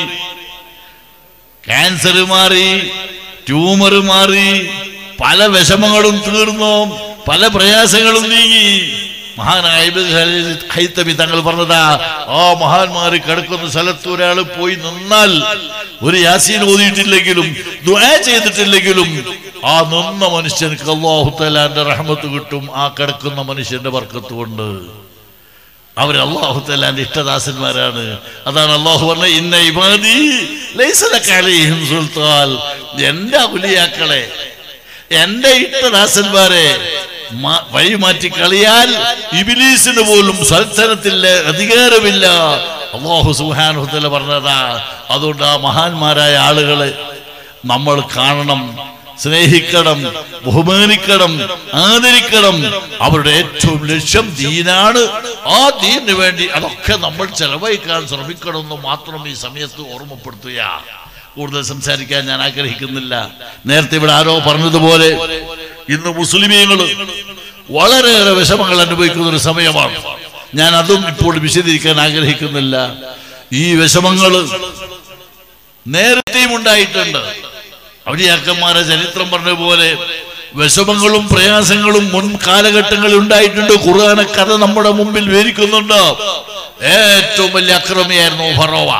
ക്യാൻസർ മാറി ട്യൂമർ മാറി പല വിഷമങ്ങളും തീർന്നു പല പ്രയാസങ്ങളും നീങ്ങി മഹാനായ ഇബ്നു ഖലീൽ ഹൈത്തമി തങ്ങൾ പറഞ്ഞതാ ആ മഹാന്മാര് കിടക്കുന്ന സ്ഥലത്ത് ഒരാൾ പോയി നിന്നാൽ ഒരു യാസീൻ ഓതിയിട്ടില്ലെങ്കിലും ദുആ ചെയ്തിട്ടില്ലെങ്കിലും ആ നിന്ന മനുഷ്യർക്ക് അള്ളാഹു തലാന്റെ റഹ്മത്ത് കിട്ടും ആ കിടക്കുന്ന മനുഷ്യന്റെ വർക്കത്ത് കൊണ്ട് അവർ അള്ളാഹു തലാന്റെ ഇഷ്ടദാസന്മാരാണ് അതാണ് അള്ളാഹു പറഞ്ഞ ഇന്ന ഇബാദി ലൈസ ലക അലൈഹിം സുൽത്താൻ എന്റെ ഔലിയാക്കളെ എന്റെ ഇഷ്ടദാസന്മാരെ മ- വഴിമാറ്റി കളിയാൽ ഇബിലീസിന് പോലും സൽസനത്തില്ല അധികാരമില്ല അള്ളാഹു സുഹാനുഹത്തല പറഞ്ഞതാ അതുകൊണ്ട് ആ മഹാന്മാരായ ആളുകളെ നമ്മൾ കാണണം സ്നേഹിക്കണം ബഹുമാനിക്കണം ആദരിക്കണം അവരുടെ ഏറ്റവും ലക്ഷ്യം ദീനാണ് ആ ദീനിന് വേണ്ടി അതൊക്കെ നമ്മൾ ചെലവഴിക്കാൻ ശ്രമിക്കണമെന്ന് മാത്രം ഈ സമയത്ത് ഓർമ്മപ്പെടുത്തുക കൂടുതൽ സംസാരിക്കാൻ ഞാൻ ആഗ്രഹിക്കുന്നില്ല നേരത്തെ ഇവിടെ ആരോ പറഞ്ഞതുപോലെ ഇന്ന് മുസ്ലിമീങ്ങൾ വളരെയേറെ വിഷമങ്ങൾ അനുഭവിക്കുന്ന ഒരു സമയമാണ് ഞാൻ അതും ഇപ്പോൾ വിശദീകരിക്കാൻ ആഗ്രഹിക്കുന്നില്ല ഈ വിഷമങ്ങൾ നേരത്തെയും ഉണ്ടായിട്ടുണ്ട് ഔലിയാക്കന്മാരെ ചരിത്രം പറഞ്ഞ പോലെ വിഷമങ്ങളും പ്രയാസങ്ങളും മുൻ കാലഘട്ടങ്ങളിൽ ഉണ്ടായിട്ടുണ്ട് ഖുർആന കഥ നമ്മുടെ മുമ്പിൽ വിവരിക്കുന്നുണ്ട് ഏറ്റവും വലിയ അക്രമിയായിരുന്നു ഫറോവ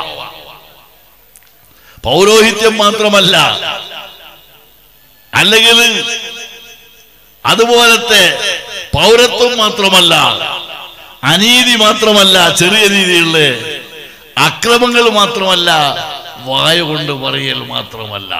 പൗരോഹിത്യം മാത്രമല്ല അല്ലെങ്കിൽ അതുപോലത്തെ പൗരത്വം മാത്രമല്ല അനീതി മാത്രമല്ല ചെറിയ രീതിയിലുള്ള അക്രമങ്ങൾ മാത്രമല്ല വായ കൊണ്ട് പറയൽ മാത്രമല്ല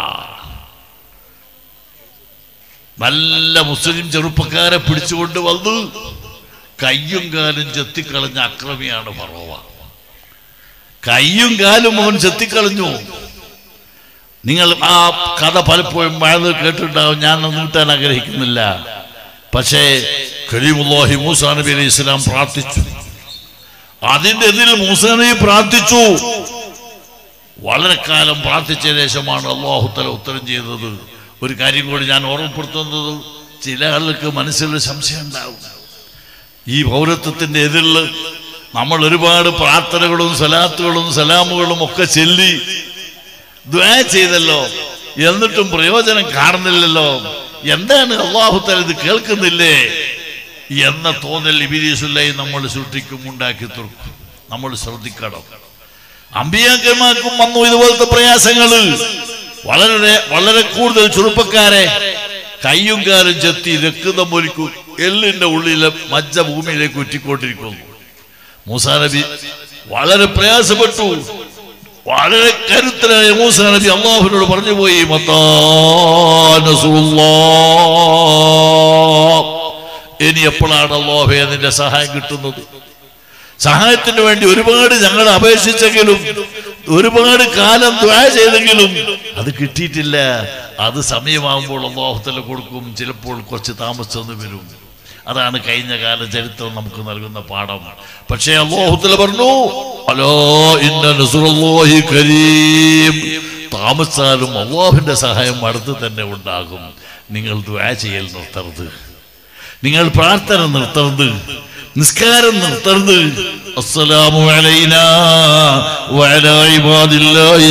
നല്ല മുസ്ലിം ചെറുപ്പക്കാരെ പിടിച്ചുകൊണ്ട് വന്ന് കയ്യും കാലും ചെത്തിക്കളഞ്ഞ അക്രമിയാണ് ഫറോവ കയ്യും കാലും അവൻ ചെത്തിക്കളഞ്ഞു നിങ്ങൾ ആ കഥ പലപ്പോഴും മഴ കേട്ടിട്ടുണ്ടാവും ഞാൻ നീട്ടാൻ ആഗ്രഹിക്കുന്നില്ല പക്ഷേ കരീമുല്ലാഹി മൂസാ നബി അലൈഹി ഇസ്ലാം പ്രാർത്ഥിച്ചു അതിന്റെ എതിരിൽ മൂസാ നബി പ്രാർത്ഥിച്ചു വളരെ കാലം പ്രാർത്ഥിച്ച ശേഷമാണ് അള്ളാഹുത്തല ഉത്തരം ചെയ്തത് ഒരു കാര്യം കൂടി ഞാൻ ഓർമ്മപ്പെടുത്തുന്നത് ചില ആളുകൾക്ക് മനസ്സിലൊരു സംശയം ഉണ്ടാവും ഈ പൗരത്വത്തിന്റെ എതിരിൽ നമ്മൾ ഒരുപാട് പ്രാർത്ഥനകളും സലാത്തുകളും സലാമുകളും ഒക്കെ ചൊല്ലി ദ്വാ ചെയ്തല്ലോ എന്നിട്ടും പ്രയോജനം കാണുന്നില്ലല്ലോ എന്താണ് അള്ളാഹുത്തല ഇത് കേൾക്കുന്നില്ലേ എന്ന തോന്നൽ ഇബിലീസുല്ലായി നമ്മൾ സൃഷ്ടിക്കും ഉണ്ടാക്കി തീർക്കും നമ്മൾ ശ്രദ്ധിക്കണം അമ്പിയാക്കന്മാർക്കും വന്നു ഇതുപോലത്തെ പ്രയാസങ്ങള് വളരെ വളരെ കൂടുതൽ ചെറുപ്പക്കാരെ കയ്യും കാലും ചെത്തി രക്തം പൊലിക്കും എല്ലിന്റെ ഉള്ളിലെ മജ്ജ ഭൂമിയിലേക്ക് ഉറ്റിക്കൊണ്ടിരിക്കുന്നു മൂസാ നബി വളരെ പ്രയാസപ്പെട്ടു വളരെ കരുത്തനായ മൂസ നബി അള്ളാഹുവിനോട് പറഞ്ഞു പോയി മത്താ നസ്റുല്ലാഹ്. ഇനി എപ്പോഴാണ് അള്ളാഹെ നിന്റെ സഹായം കിട്ടുന്നത് സഹായത്തിന് വേണ്ടി ഒരുപാട് ഞങ്ങൾ അപേക്ഷിച്ചെങ്കിലും ഒരുപാട് കാലം ദ്വാ ചെയ്തെങ്കിലും അത് കിട്ടിയിട്ടില്ല അത് സമയമാകുമ്പോൾ അള്ളാഹുത്തല കൊടുക്കും ചിലപ്പോൾ കുറച്ച് താമസിച്ചെന്ന് വരും അതാണ് കഴിഞ്ഞ കാല ചരിത്രം നമുക്ക് നൽകുന്ന പാഠം പക്ഷേ അള്ളാഹുത്തല പറഞ്ഞു അലോ ഇന്ന നസ്റുല്ലാഹി കരീം താമസിച്ചാലും അള്ളാഹുവിന്റെ സഹായം അടുത്ത് തന്നെ ഉണ്ടാകും നിങ്ങൾ ദ്വാ ചെയ്യൽ നിർത്തരുത് നിങ്ങൾ പ്രാർത്ഥന നിർത്തരുത് നിസ്കാരം നിർത്തരുത് അസ്സലാമു അലൈനാ വഅലാ ഇബാദില്ലാഹി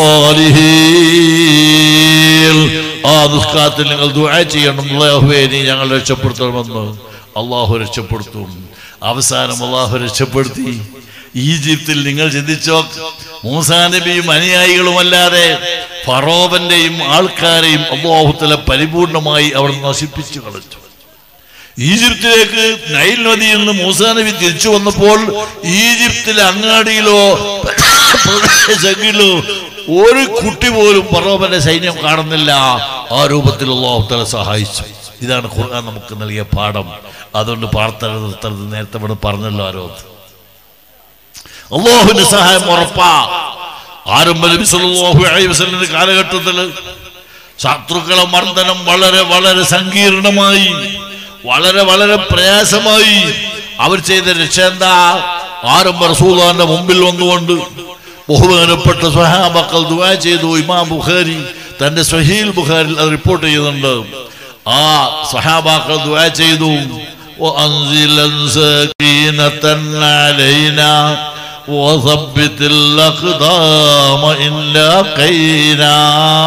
സ്വാലിഹീൻ ആ നിസ്കാരത്തിൽ നിങ്ങൾ ദുആ ചെയ്യണം അല്ലാഹുവേ നീ ഞങ്ങൾ രക്ഷപ്പെടുത്തണമെന്ന് അള്ളാഹു രക്ഷപ്പെടുത്തും അവസാനം അള്ളാഹു രക്ഷപ്പെടുത്തി ഈജിപ്തിൽ നിങ്ങൾ ചിന്തിച്ചോ മൂസാ നബിയും അനുയായികളുമല്ലാതെ ഫറോവന്റെയും ആൾക്കാരെയും അള്ളാഹുത്തല പരിപൂർണമായി അവർ നശിപ്പിച്ചു കളഞ്ഞു ഈജിപ്തിലേക്ക് നൈൽ നദിയിൽ നിന്ന് മൂസാ നബി തിരിച്ചു വന്നപ്പോൾ ഈജിപ്തിലെ അങ്ങാടിയിലോ പ്രദേശങ്ങളിലോ ഒരു കുട്ടി പോലും പറോബന്റെ സൈന്യം കാണുന്നില്ല ആ രൂപത്തിൽ അള്ളാഹുത്തല സഹായിച്ചു ഇതാണ് ഖുർആൻ നമുക്ക് നൽകിയ പാഠം അതുകൊണ്ട് പ്രാർത്ഥന നിർത്തരുത് നേരത്തെ ഇവിടെ പറഞ്ഞല്ലോ ആരോ അള്ളാഹുവിന്റെ സഹായം ഉറപ്പാ ആരംഭ നബി സല്ലല്ലാഹു അലൈഹി വസല്ലമിന്റെ കാലഘട്ടത്തിൽ ശത്രുക്കളെ മർദ്ദനം വളരെ വളരെ സങ്കീർണമായി വളരെ വളരെ പ്രയാസമായി അവർ ചെയ്ത രക്ഷ എന്താ ആരംഭ റസൂലാന്റെ മുമ്പിൽ വന്നുകൊണ്ട് ബഹുമാനപ്പെട്ട സ്വഹാബക്കൾ ദുആ ചെയ്തു ഇമാം ബുഖാരി തന്റെ സ്വഹീൽ ബുഖാരിൽ അത് റിപ്പോർട്ട് ചെയ്യുന്നുണ്ട് ആ സ്വഹാബാക്കൾ ദുആ ചെയ്തു وأنزلا سكينة علينا وثبت الأقدام إن لاقينا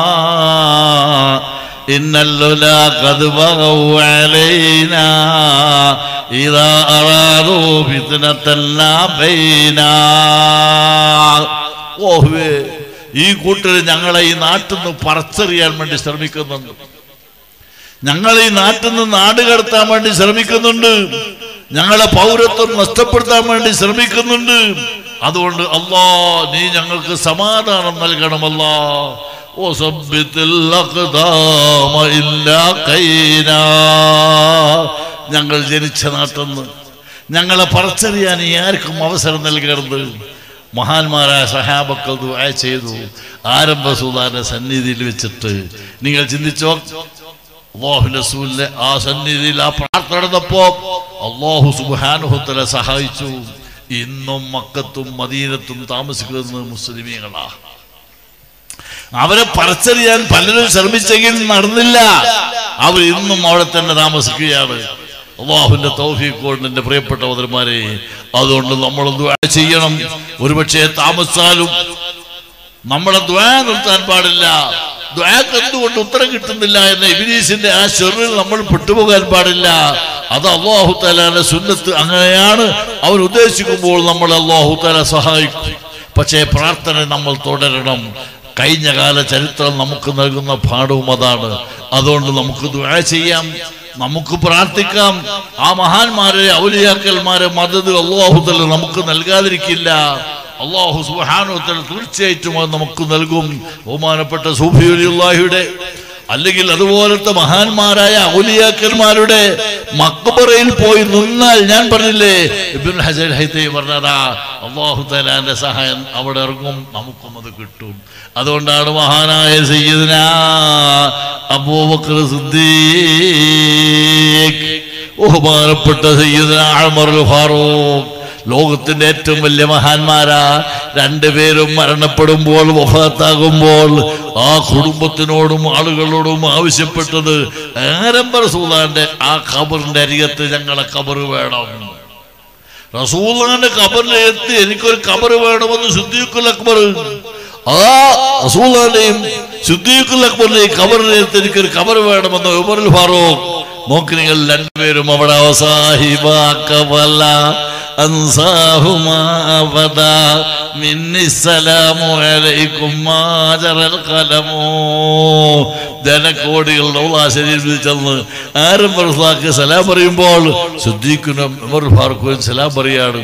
إن اللولا قد بغوا علينا إذا أرادوا فتنة بينا ഓഹുവേ ഈ കൂട്ടർ ഞങ്ങളെ ഈ നാട്ടിൽ നിന്ന് പറിച്ചെറിയാൻ വേണ്ടി ശ്രമിക്കുന്നുണ്ട് ഞങ്ങൾ ഈ നാട്ടിൽ നിന്ന് നാട് കടത്താൻ വേണ്ടി ശ്രമിക്കുന്നുണ്ട് ഞങ്ങളെ പൗരത്വം നഷ്ടപ്പെടുത്താൻ വേണ്ടി ശ്രമിക്കുന്നുണ്ട് അതുകൊണ്ട് അല്ലാ നീ ഞങ്ങൾക്ക് സമാധാനം നൽകണമല്ലാ ഓ സബ്യത്തിൽ അഖ്ദാമ ഇല്ലാ കൈനാ. ഞങ്ങൾ ജനിച്ച നാട്ടിൽ നിന്ന് ഞങ്ങളെ പറിച്ചറിയാൻ ഈ ആർക്കും അവസരം നൽകരുത് മഹാന്മാരായ സഹാബക്കൾ ദുആ ചെയ്തു ആരംഭ സുധാന്റെ സന്നിധിയിൽ വെച്ചിട്ട് നിങ്ങൾ ചിന്തിച്ചോ അള്ളാഹുവിന്റെ റസൂലിന്റെ ആ സന്നിധിയിൽ ആ പ്രാർത്ഥന നടന്നപ്പോ അള്ളാഹു സുബാനുഹത്തല സഹായിച്ചു ഇന്നും മക്കത്തും മദീനത്തും താമസിക്കുന്നത് മുസ്ലിമീങ്ങളാ അവരെ പറിച്ചറിയാൻ പലരും ശ്രമിച്ചെങ്കിൽ നടന്നില്ല അവർ ഇന്നും അവിടെ തന്നെ താമസിക്കുകയാണ് അള്ളാഹുവിന്റെ തൗഫീഖ് കൊണ്ട് എന്റെ പ്രിയപ്പെട്ട വതന്മാരെ അതുകൊണ്ട് നമ്മൾ ദ്വാ ചെയ്യണം ഒരുപക്ഷെ താമസിച്ചാലും നമ്മളെ ദ്വാ നിർത്താൻ പാടില്ല ദ്വാക്ക് എന്തുകൊണ്ട് ഉത്തരം കിട്ടുന്നില്ല എന്ന ഇബിലീസിന്റെ ആ ചെറിൽ നമ്മൾ പെട്ടുപോകാൻ പാടില്ല അത് അള്ളാഹു താലാന്റെ സുന്നത്ത് അങ്ങനെയാണ് അവൻ ഉദ്ദേശിക്കുമ്പോൾ നമ്മൾ അള്ളാഹു താല സഹായിക്കും പക്ഷേ പ്രാർത്ഥന നമ്മൾ തുടരണം കഴിഞ്ഞ കാല ചരിത്രം നമുക്ക് നൽകുന്ന പാഠവും അതാണ് അതുകൊണ്ട് നമുക്ക് ദ്വാ ചെയ്യാം നമുക്ക് പ്രാർത്ഥിക്കാം ആ മഹാന്മാരെ ഔലിയാക്കന്മാരെ മദത് അള്ളാഹുതല നമുക്ക് നൽകാതിരിക്കില്ല അള്ളാഹു സുഹാനുത്തല തീർച്ചയായിട്ടും അത് നമുക്ക് നൽകും ബഹുമാനപ്പെട്ട സൂഫിയുല്ലാഹിയുടെ അല്ലെങ്കിൽ അതുപോലത്തെ മഹാന്മാരായ ഔലിയാക്കന്മാരുടെ മക്ബറയിൽ പോയി നിന്നാൽ ഞാൻ പറഞ്ഞില്ലേ ഇബ്നുൽ ഹജർ ഹൈത്തൈ പറഞ്ഞതാ അള്ളാഹു തലാന്റെ സഹായം അവിടെ ഇറങ്ങും നമുക്കും അത് കിട്ടും അതുകൊണ്ടാണ് മഹാനായ സയ്യിദ്ന അബൂബക്കർ സിദ്ദീഖ് ബഹുമാനപ്പെട്ട സയ്യിദ്ന ഉമർ ഫാറൂഖ് ലോകത്തിന്റെ ഏറ്റവും വലിയ മഹാന്മാരാ രണ്ടുപേരും മരണപ്പെടുമ്പോൾ വഫാത്താകുമ്പോൾ ആ കുടുംബത്തിനോടും ആളുകളോടും ആവശ്യപ്പെട്ടത് ആരംഭ റസൂലാന്റെ ആ ഖബറിന്റെ അരികത്ത് ഞങ്ങളെ ഖബർ വേണം റസൂലാന്റെ ഖബറിലെത്തി എനിക്കൊരു ഖബർ വേണമെന്ന് സിദ്ദീഖുൽ അക്ബർ ആ റസൂലാന്റെയും സിദ്ദീഖുൽ അക്ബറിന്റെയും ഖബറിലെത്തി എനിക്കൊരു ഖബർ വേണമെന്ന് ഉമറുൽ ഫാറൂഖ് നോക്കി നിങ്ങൾ രണ്ടുപേരും അവിടെ അവസാഹിബാക്കവല أنصاهما أبدا مني السلام عليكم ما جرى القلم ജനക്കോടികളുടെ ഉള്ളാശരീരത്തിൽ ചെന്ന് ആരും ഫർസാക്ക് സലാം പറയുമ്പോൾ സുദ്ദീഖിനും ഉമർ ഫാറൂഖിനും സലാം പറയാണ്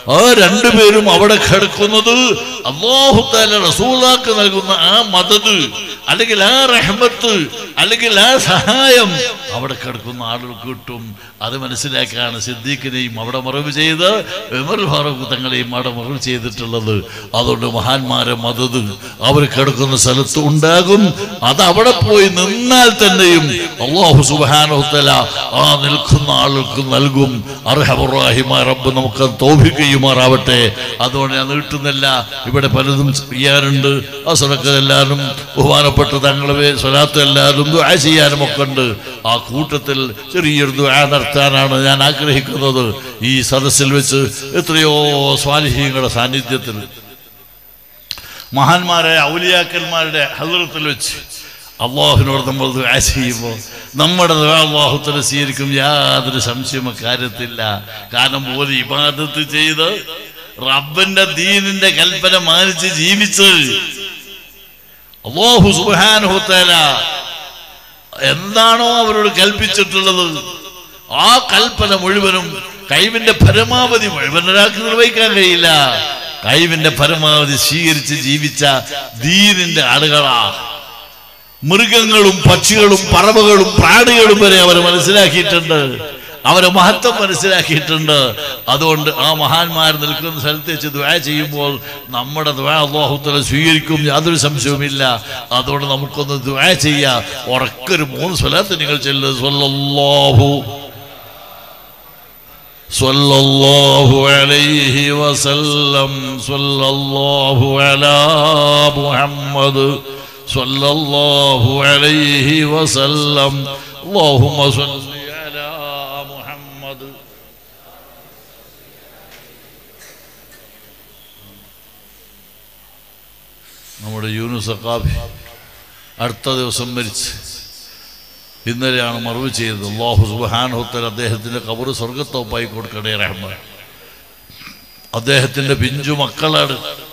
ആ രണ്ടുപേരും അവിടെ കിടക്കുന്നത് അള്ളാഹുത്താല റസൂലാക്ക് നൽകുന്ന ആ മദത് അല്ലെങ്കിൽ ആ റഹ്മത്ത് അല്ലെങ്കിൽ ആ സഹായം അവിടെ കിടക്കുന്ന ആളുകൾക്ക് കിട്ടും അത് മനസ്സിലാക്കാണ് സിദ്ദീഖിനെയും അവിടെ മറവ് ചെയ്ത് വിമൽ ഫാറൂഖ് തങ്ങളെയും അവിടെ മറവ് ചെയ്തിട്ടുള്ളത് അതുകൊണ്ട് മഹാന്മാരെ മദത് അവർ കിടക്കുന്ന സ്ഥലത്ത് ഉണ്ടാകും അത് അവിടെ പോയി നിന്നാൽ തന്നെയും അള്ളാഹു സുബാനോത്തല ആ നിൽക്കുന്ന ആളുകൾക്ക് നൽകും അർഹമുറാഹിമ റബ്ബ് നമുക്ക് തോഭിക്കുകയുമാറാവട്ടെ അതുകൊണ്ട് ഞാൻ നീട്ടുന്നില്ല ഇവിടെ പലതും ചെയ്യാനുണ്ട് ആ സ്വലക്ക് എല്ലാവരും ബഹുമാനപ്പെട്ട തങ്ങളെ സ്വലാത്ത് എല്ലാവരും ദുആ ചെയ്യാനും ഒക്കെ ഉണ്ട് ആ കൂട്ടത്തിൽ ചെറിയൊരു ദുആ നടത്താനാണ് ഞാൻ ആഗ്രഹിക്കുന്നത് ഈ സദസ്സിൽ വെച്ച് എത്രയോ സ്വാലിഹ്യങ്ങളുടെ സാന്നിധ്യത്തിൽ മഹാന്മാരെ ഔലിയാക്കന്മാരുടെ ഹദറത്തിൽ വെച്ച് അള്ളാഹുവിനോട് നമ്മൾ ദുആ ചെയ്യുമ്പോൾ നമ്മുടെ ദുആ അള്ളാഹുത്തല സ്വീകരിക്കും യാതൊരു സംശയമോ കാര്യത്തില്ല കാരണം ഒരു ഇബാദത്ത് ചെയ്ത് റബ്ബിന്റെ ദീനിന്റെ കൽപ്പന മാനിച്ച് ജീവിച്ച് അള്ളാഹു സുബാനുഹത്തല എന്താണോ അവരോട് കൽപ്പിച്ചിട്ടുള്ളത് ആ കൽപ്പന മുഴുവനും കൈവിന്റെ പരമാവധി മുഴുവൻ ഒരാൾക്ക് നിർവഹിക്കാൻ കഴിയില്ല കൈവിന്റെ പരമാവധി സ്വീകരിച്ച് ജീവിച്ച ദീനിന്റെ ആളുകളാ മൃഗങ്ങളും പക്ഷികളും പറവകളും പ്രാണികളും വരെ അവർ മനസ്സിലാക്കിയിട്ടുണ്ട് അവരെ മഹത്വം മനസ്സിലാക്കിയിട്ടുണ്ട് അതുകൊണ്ട് ആ മഹാന്മാർ നിൽക്കുന്ന സ്ഥലത്ത് വെച്ച് ദ്വാ ചെയ്യുമ്പോൾ നമ്മുടെ ദ്വാ അള്ളാഹുത്തല സ്വീകരിക്കും യാതൊരു സംശയവുമില്ല അതുകൊണ്ട് നമുക്കൊന്ന് ദ്വാ ചെയ്യാം ഉറക്കൊരു മൂന്ന് സ്വലത്ത് നിങ്ങൾ ചെല്ലുക സ്വല്ലല്ലാഹു സ്വല്ലല്ലാഹു അലൈഹി വസല്ലം സ്വല്ലല്ലാഹു അലാ മുഹമ്മദ് സ്വല്ലല്ലാഹു അലൈഹി വസല്ലം اللهم صل على محمد നമ്മുടെ യൂനുസ് അക്കാബി അടുത്ത ദിവസം മരിച്ച് ഇന്നലെയാണ് മറവ് ചെയ്തത് അള്ളാഹു സുബാനോത്തൽ അദ്ദേഹത്തിൻ്റെ കബറ് സ്വർഗത്തോപ്പായി കൊടുക്കണേ റഹ്മാൻ അദ്ദേഹത്തിൻ്റെ പിഞ്ചു മക്കളാണ്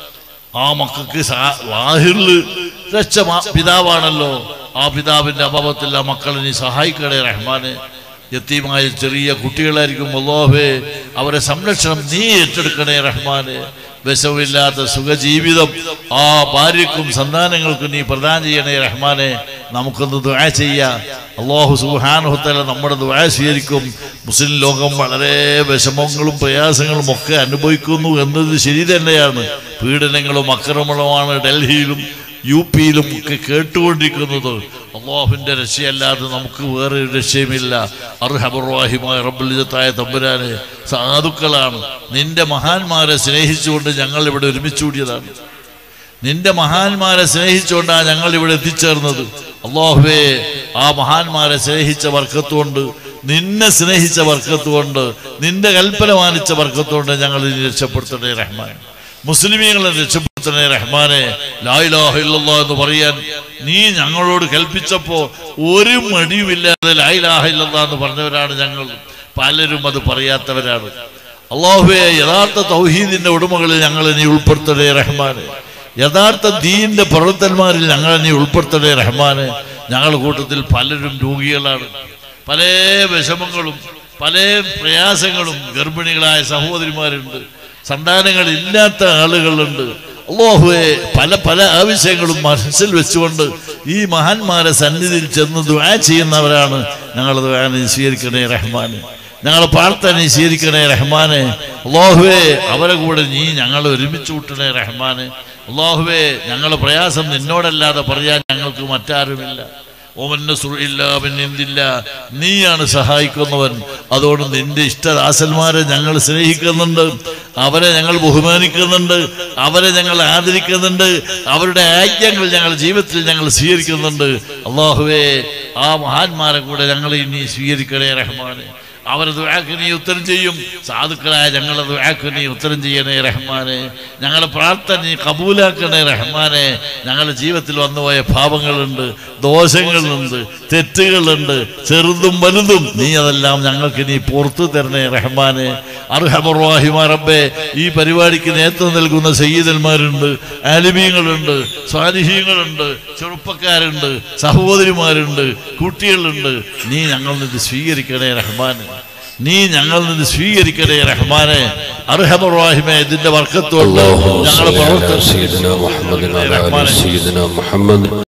ആ മക്കൾക്ക് ലാഹിറിൽ രക്ഷ മാ- പിതാവാണല്ലോ ആ പിതാവിന്റെ അഭാവത്തിൽ ആ മക്കളെ നീ സഹായിക്കണേ റഹ്മാനെ യത്തീമായ ചെറിയ കുട്ടികളായിരിക്കും അള്ളാഹേ അവരെ സംരക്ഷണം നീ ഏറ്റെടുക്കണേ റഹ്മാനെ വിഷമില്ലാത്ത സുഖജീവിതം ആ ഭാര്യക്കും സന്താനങ്ങൾക്കും നീ പ്രദാനം ചെയ്യണേ റഹ്മാനെ നമുക്കൊന്ന് ദുആ ചെയ്യാം അള്ളാഹു സുഹാനുഹത്തല നമ്മുടെ ദുആ സ്വീകരിക്കും മുസ്ലിം ലോകം വളരെ വിഷമങ്ങളും പ്രയാസങ്ങളും ഒക്കെ അനുഭവിക്കുന്നു എന്നത് ശരി തന്നെയാണ് പീഡനങ്ങളും അക്രമണമാണ് ഡൽഹിയിലും യു പിയിലും ഒക്കെ കേട്ടുകൊണ്ടിരിക്കുന്നത് അള്ളാഹുവിന്റെ രക്ഷയല്ലാതെ നമുക്ക് വേറെ ഒരു രക്ഷയുമില്ല അർഹബർവാഹിമായ റബ്ബുലിജത്തായ തമ്പുരാന് സാധുക്കളാണ് നിന്റെ മഹാന്മാരെ സ്നേഹിച്ചുകൊണ്ട് ഞങ്ങൾ ഇവിടെ ഒരുമിച്ച് കൂടിയതാണ് നിന്റെ മഹാന്മാരെ സ്നേഹിച്ചുകൊണ്ടാണ് ഞങ്ങൾ ഇവിടെ എത്തിച്ചേർന്നത് അള്ളാഹുവേ ആ മഹാന്മാരെ സ്നേഹിച്ച വർക്കത്തുകൊണ്ട് നിന്നെ സ്നേഹിച്ച വർക്കത്തുകൊണ്ട് നിന്റെ കൽപ്പന മാനിച്ച വർക്കത്തുകൊണ്ട് ഞങ്ങൾ ഇനി രക്ഷപ്പെടുത്തണേ റഹ്മാൻ മുസ്ലിമീങ്ങളെ രക്ഷപ്പെടുത്തണേ റഹ്മാനെ ലായിലാഹ ഇല്ലല്ലാഹ് എന്ന് പറയാൻ നീ ഞങ്ങളോട് കൽപ്പിച്ചപ്പോ ഒരു മടിയുമില്ലാതെ ലായിലാഹ ഇല്ലല്ലാഹ് എന്ന് പറഞ്ഞവരാണ് ഞങ്ങൾ പലരും അത് പറയാത്തവരാണ് അള്ളാഹുവെ യഥാർത്ഥ തൗഹീദിന്റെ ഉടമകളിൽ ഞങ്ങളെ നീ ഉൾപ്പെടുത്തണേ റഹ്മാനെ യഥാർത്ഥ ദീന്റെ പ്രവർത്തന്മാരിൽ ഞങ്ങളെ നീ ഉൾപ്പെടുത്തണേ റഹ്മാനെ ഞങ്ങളുടെ കൂട്ടത്തിൽ പലരും രോഗികളാണ് പല വിഷമങ്ങളും പല പ്രയാസങ്ങളും ഗർഭിണികളായ സഹോദരിമാരുണ്ട് സന്താനങ്ങളില്ലാത്ത ആളുകളുണ്ട് അള്ളാഹുവെ പല പല ആവശ്യങ്ങളും മനസ്സിൽ വെച്ചുകൊണ്ട് ഈ മഹാന്മാരെ സന്നിധിയിൽ ചെന്ന് ദുആ ചെയ്യുന്നവരാണ് ഞങ്ങൾ ദുആ നീ സ്വീകരിക്കണേ റഹ്മാന് ഞങ്ങളെ പ്രാർത്ഥന നീ സ്വീകരിക്കണേ റഹ്മാനെ അള്ളാഹുവേ അവരെ കൂടെ നീ ഞങ്ങളെ ഒരുമിച്ച് കൂട്ടണേ റഹ്മാനെ അള്ളാഹുവേ ഞങ്ങളുടെ പ്രയാസം നിന്നോടല്ലാതെ പറയാൻ ഞങ്ങൾക്ക് മറ്റാരുമില്ല ഓമന്നസുറില്ല നീയാണ് സഹായിക്കുന്നവൻ അതുകൊണ്ട് നിന്റെ ഇഷ്ടദാസന്മാരെ ഞങ്ങൾ സ്നേഹിക്കുന്നുണ്ട് അവരെ ഞങ്ങൾ ബഹുമാനിക്കുന്നുണ്ട് അവരെ ഞങ്ങൾ ആദരിക്കുന്നുണ്ട് അവരുടെ ആജ്ഞകൾ ഞങ്ങളുടെ ജീവിതത്തിൽ ഞങ്ങൾ സ്വീകരിക്കുന്നുണ്ട് അള്ളാഹുവേ ആ മഹാന്മാരെ കൂടെ ഞങ്ങൾ ഇനി സ്വീകരിക്കണേ റഹ്മാനെ അവരെ ദുആക്ക് നീ ഉത്തരം ചെയ്യും സാധുക്കളായ ഞങ്ങളെ ദുആക്ക് നീ ഉത്തരം ചെയ്യണേ റഹ്മാനെ ഞങ്ങളുടെ പ്രാർത്ഥന നീ കബൂലാക്കണേ റഹ്മാനെ ഞങ്ങളുടെ ജീവിതത്തിൽ വന്നുപോയ പാപങ്ങളുണ്ട് ദോഷങ്ങളുണ്ട് തെറ്റുകളുണ്ട് ചെറുതും വലുതും നീ അതെല്ലാം ഞങ്ങൾക്ക് നീ പുറത്തു തരണേ റഹ്മാനെ അർഹമറാഹിമ റബ്ബേ ഈ പരിപാടിക്ക് നേതൃത്വം നൽകുന്ന സയ്യിദന്മാരുണ്ട് ആലിമീങ്ങളുണ്ട് സ്വാലിഹീങ്ങളുണ്ട് ചെറുപ്പക്കാരുണ്ട് സഹോദരിമാരുണ്ട് കുട്ടികളുണ്ട് നീ ഞങ്ങളിൽ നിന്ന് സ്വീകരിക്കണേ റഹ്മാനെ നീ ഞങ്ങളിൽ നിന്ന് സ്വീകരിക്കണേ റഹ്മാനെ അർഹമറാഹിമെ ഇതിന്റെ വർക്കത്തോട് اللهم ഞങ്ങളുടെ صل على പ്രവർത്തനം سيدنا محمد وعلى آل റഹ്മാനെ سيدنا محمد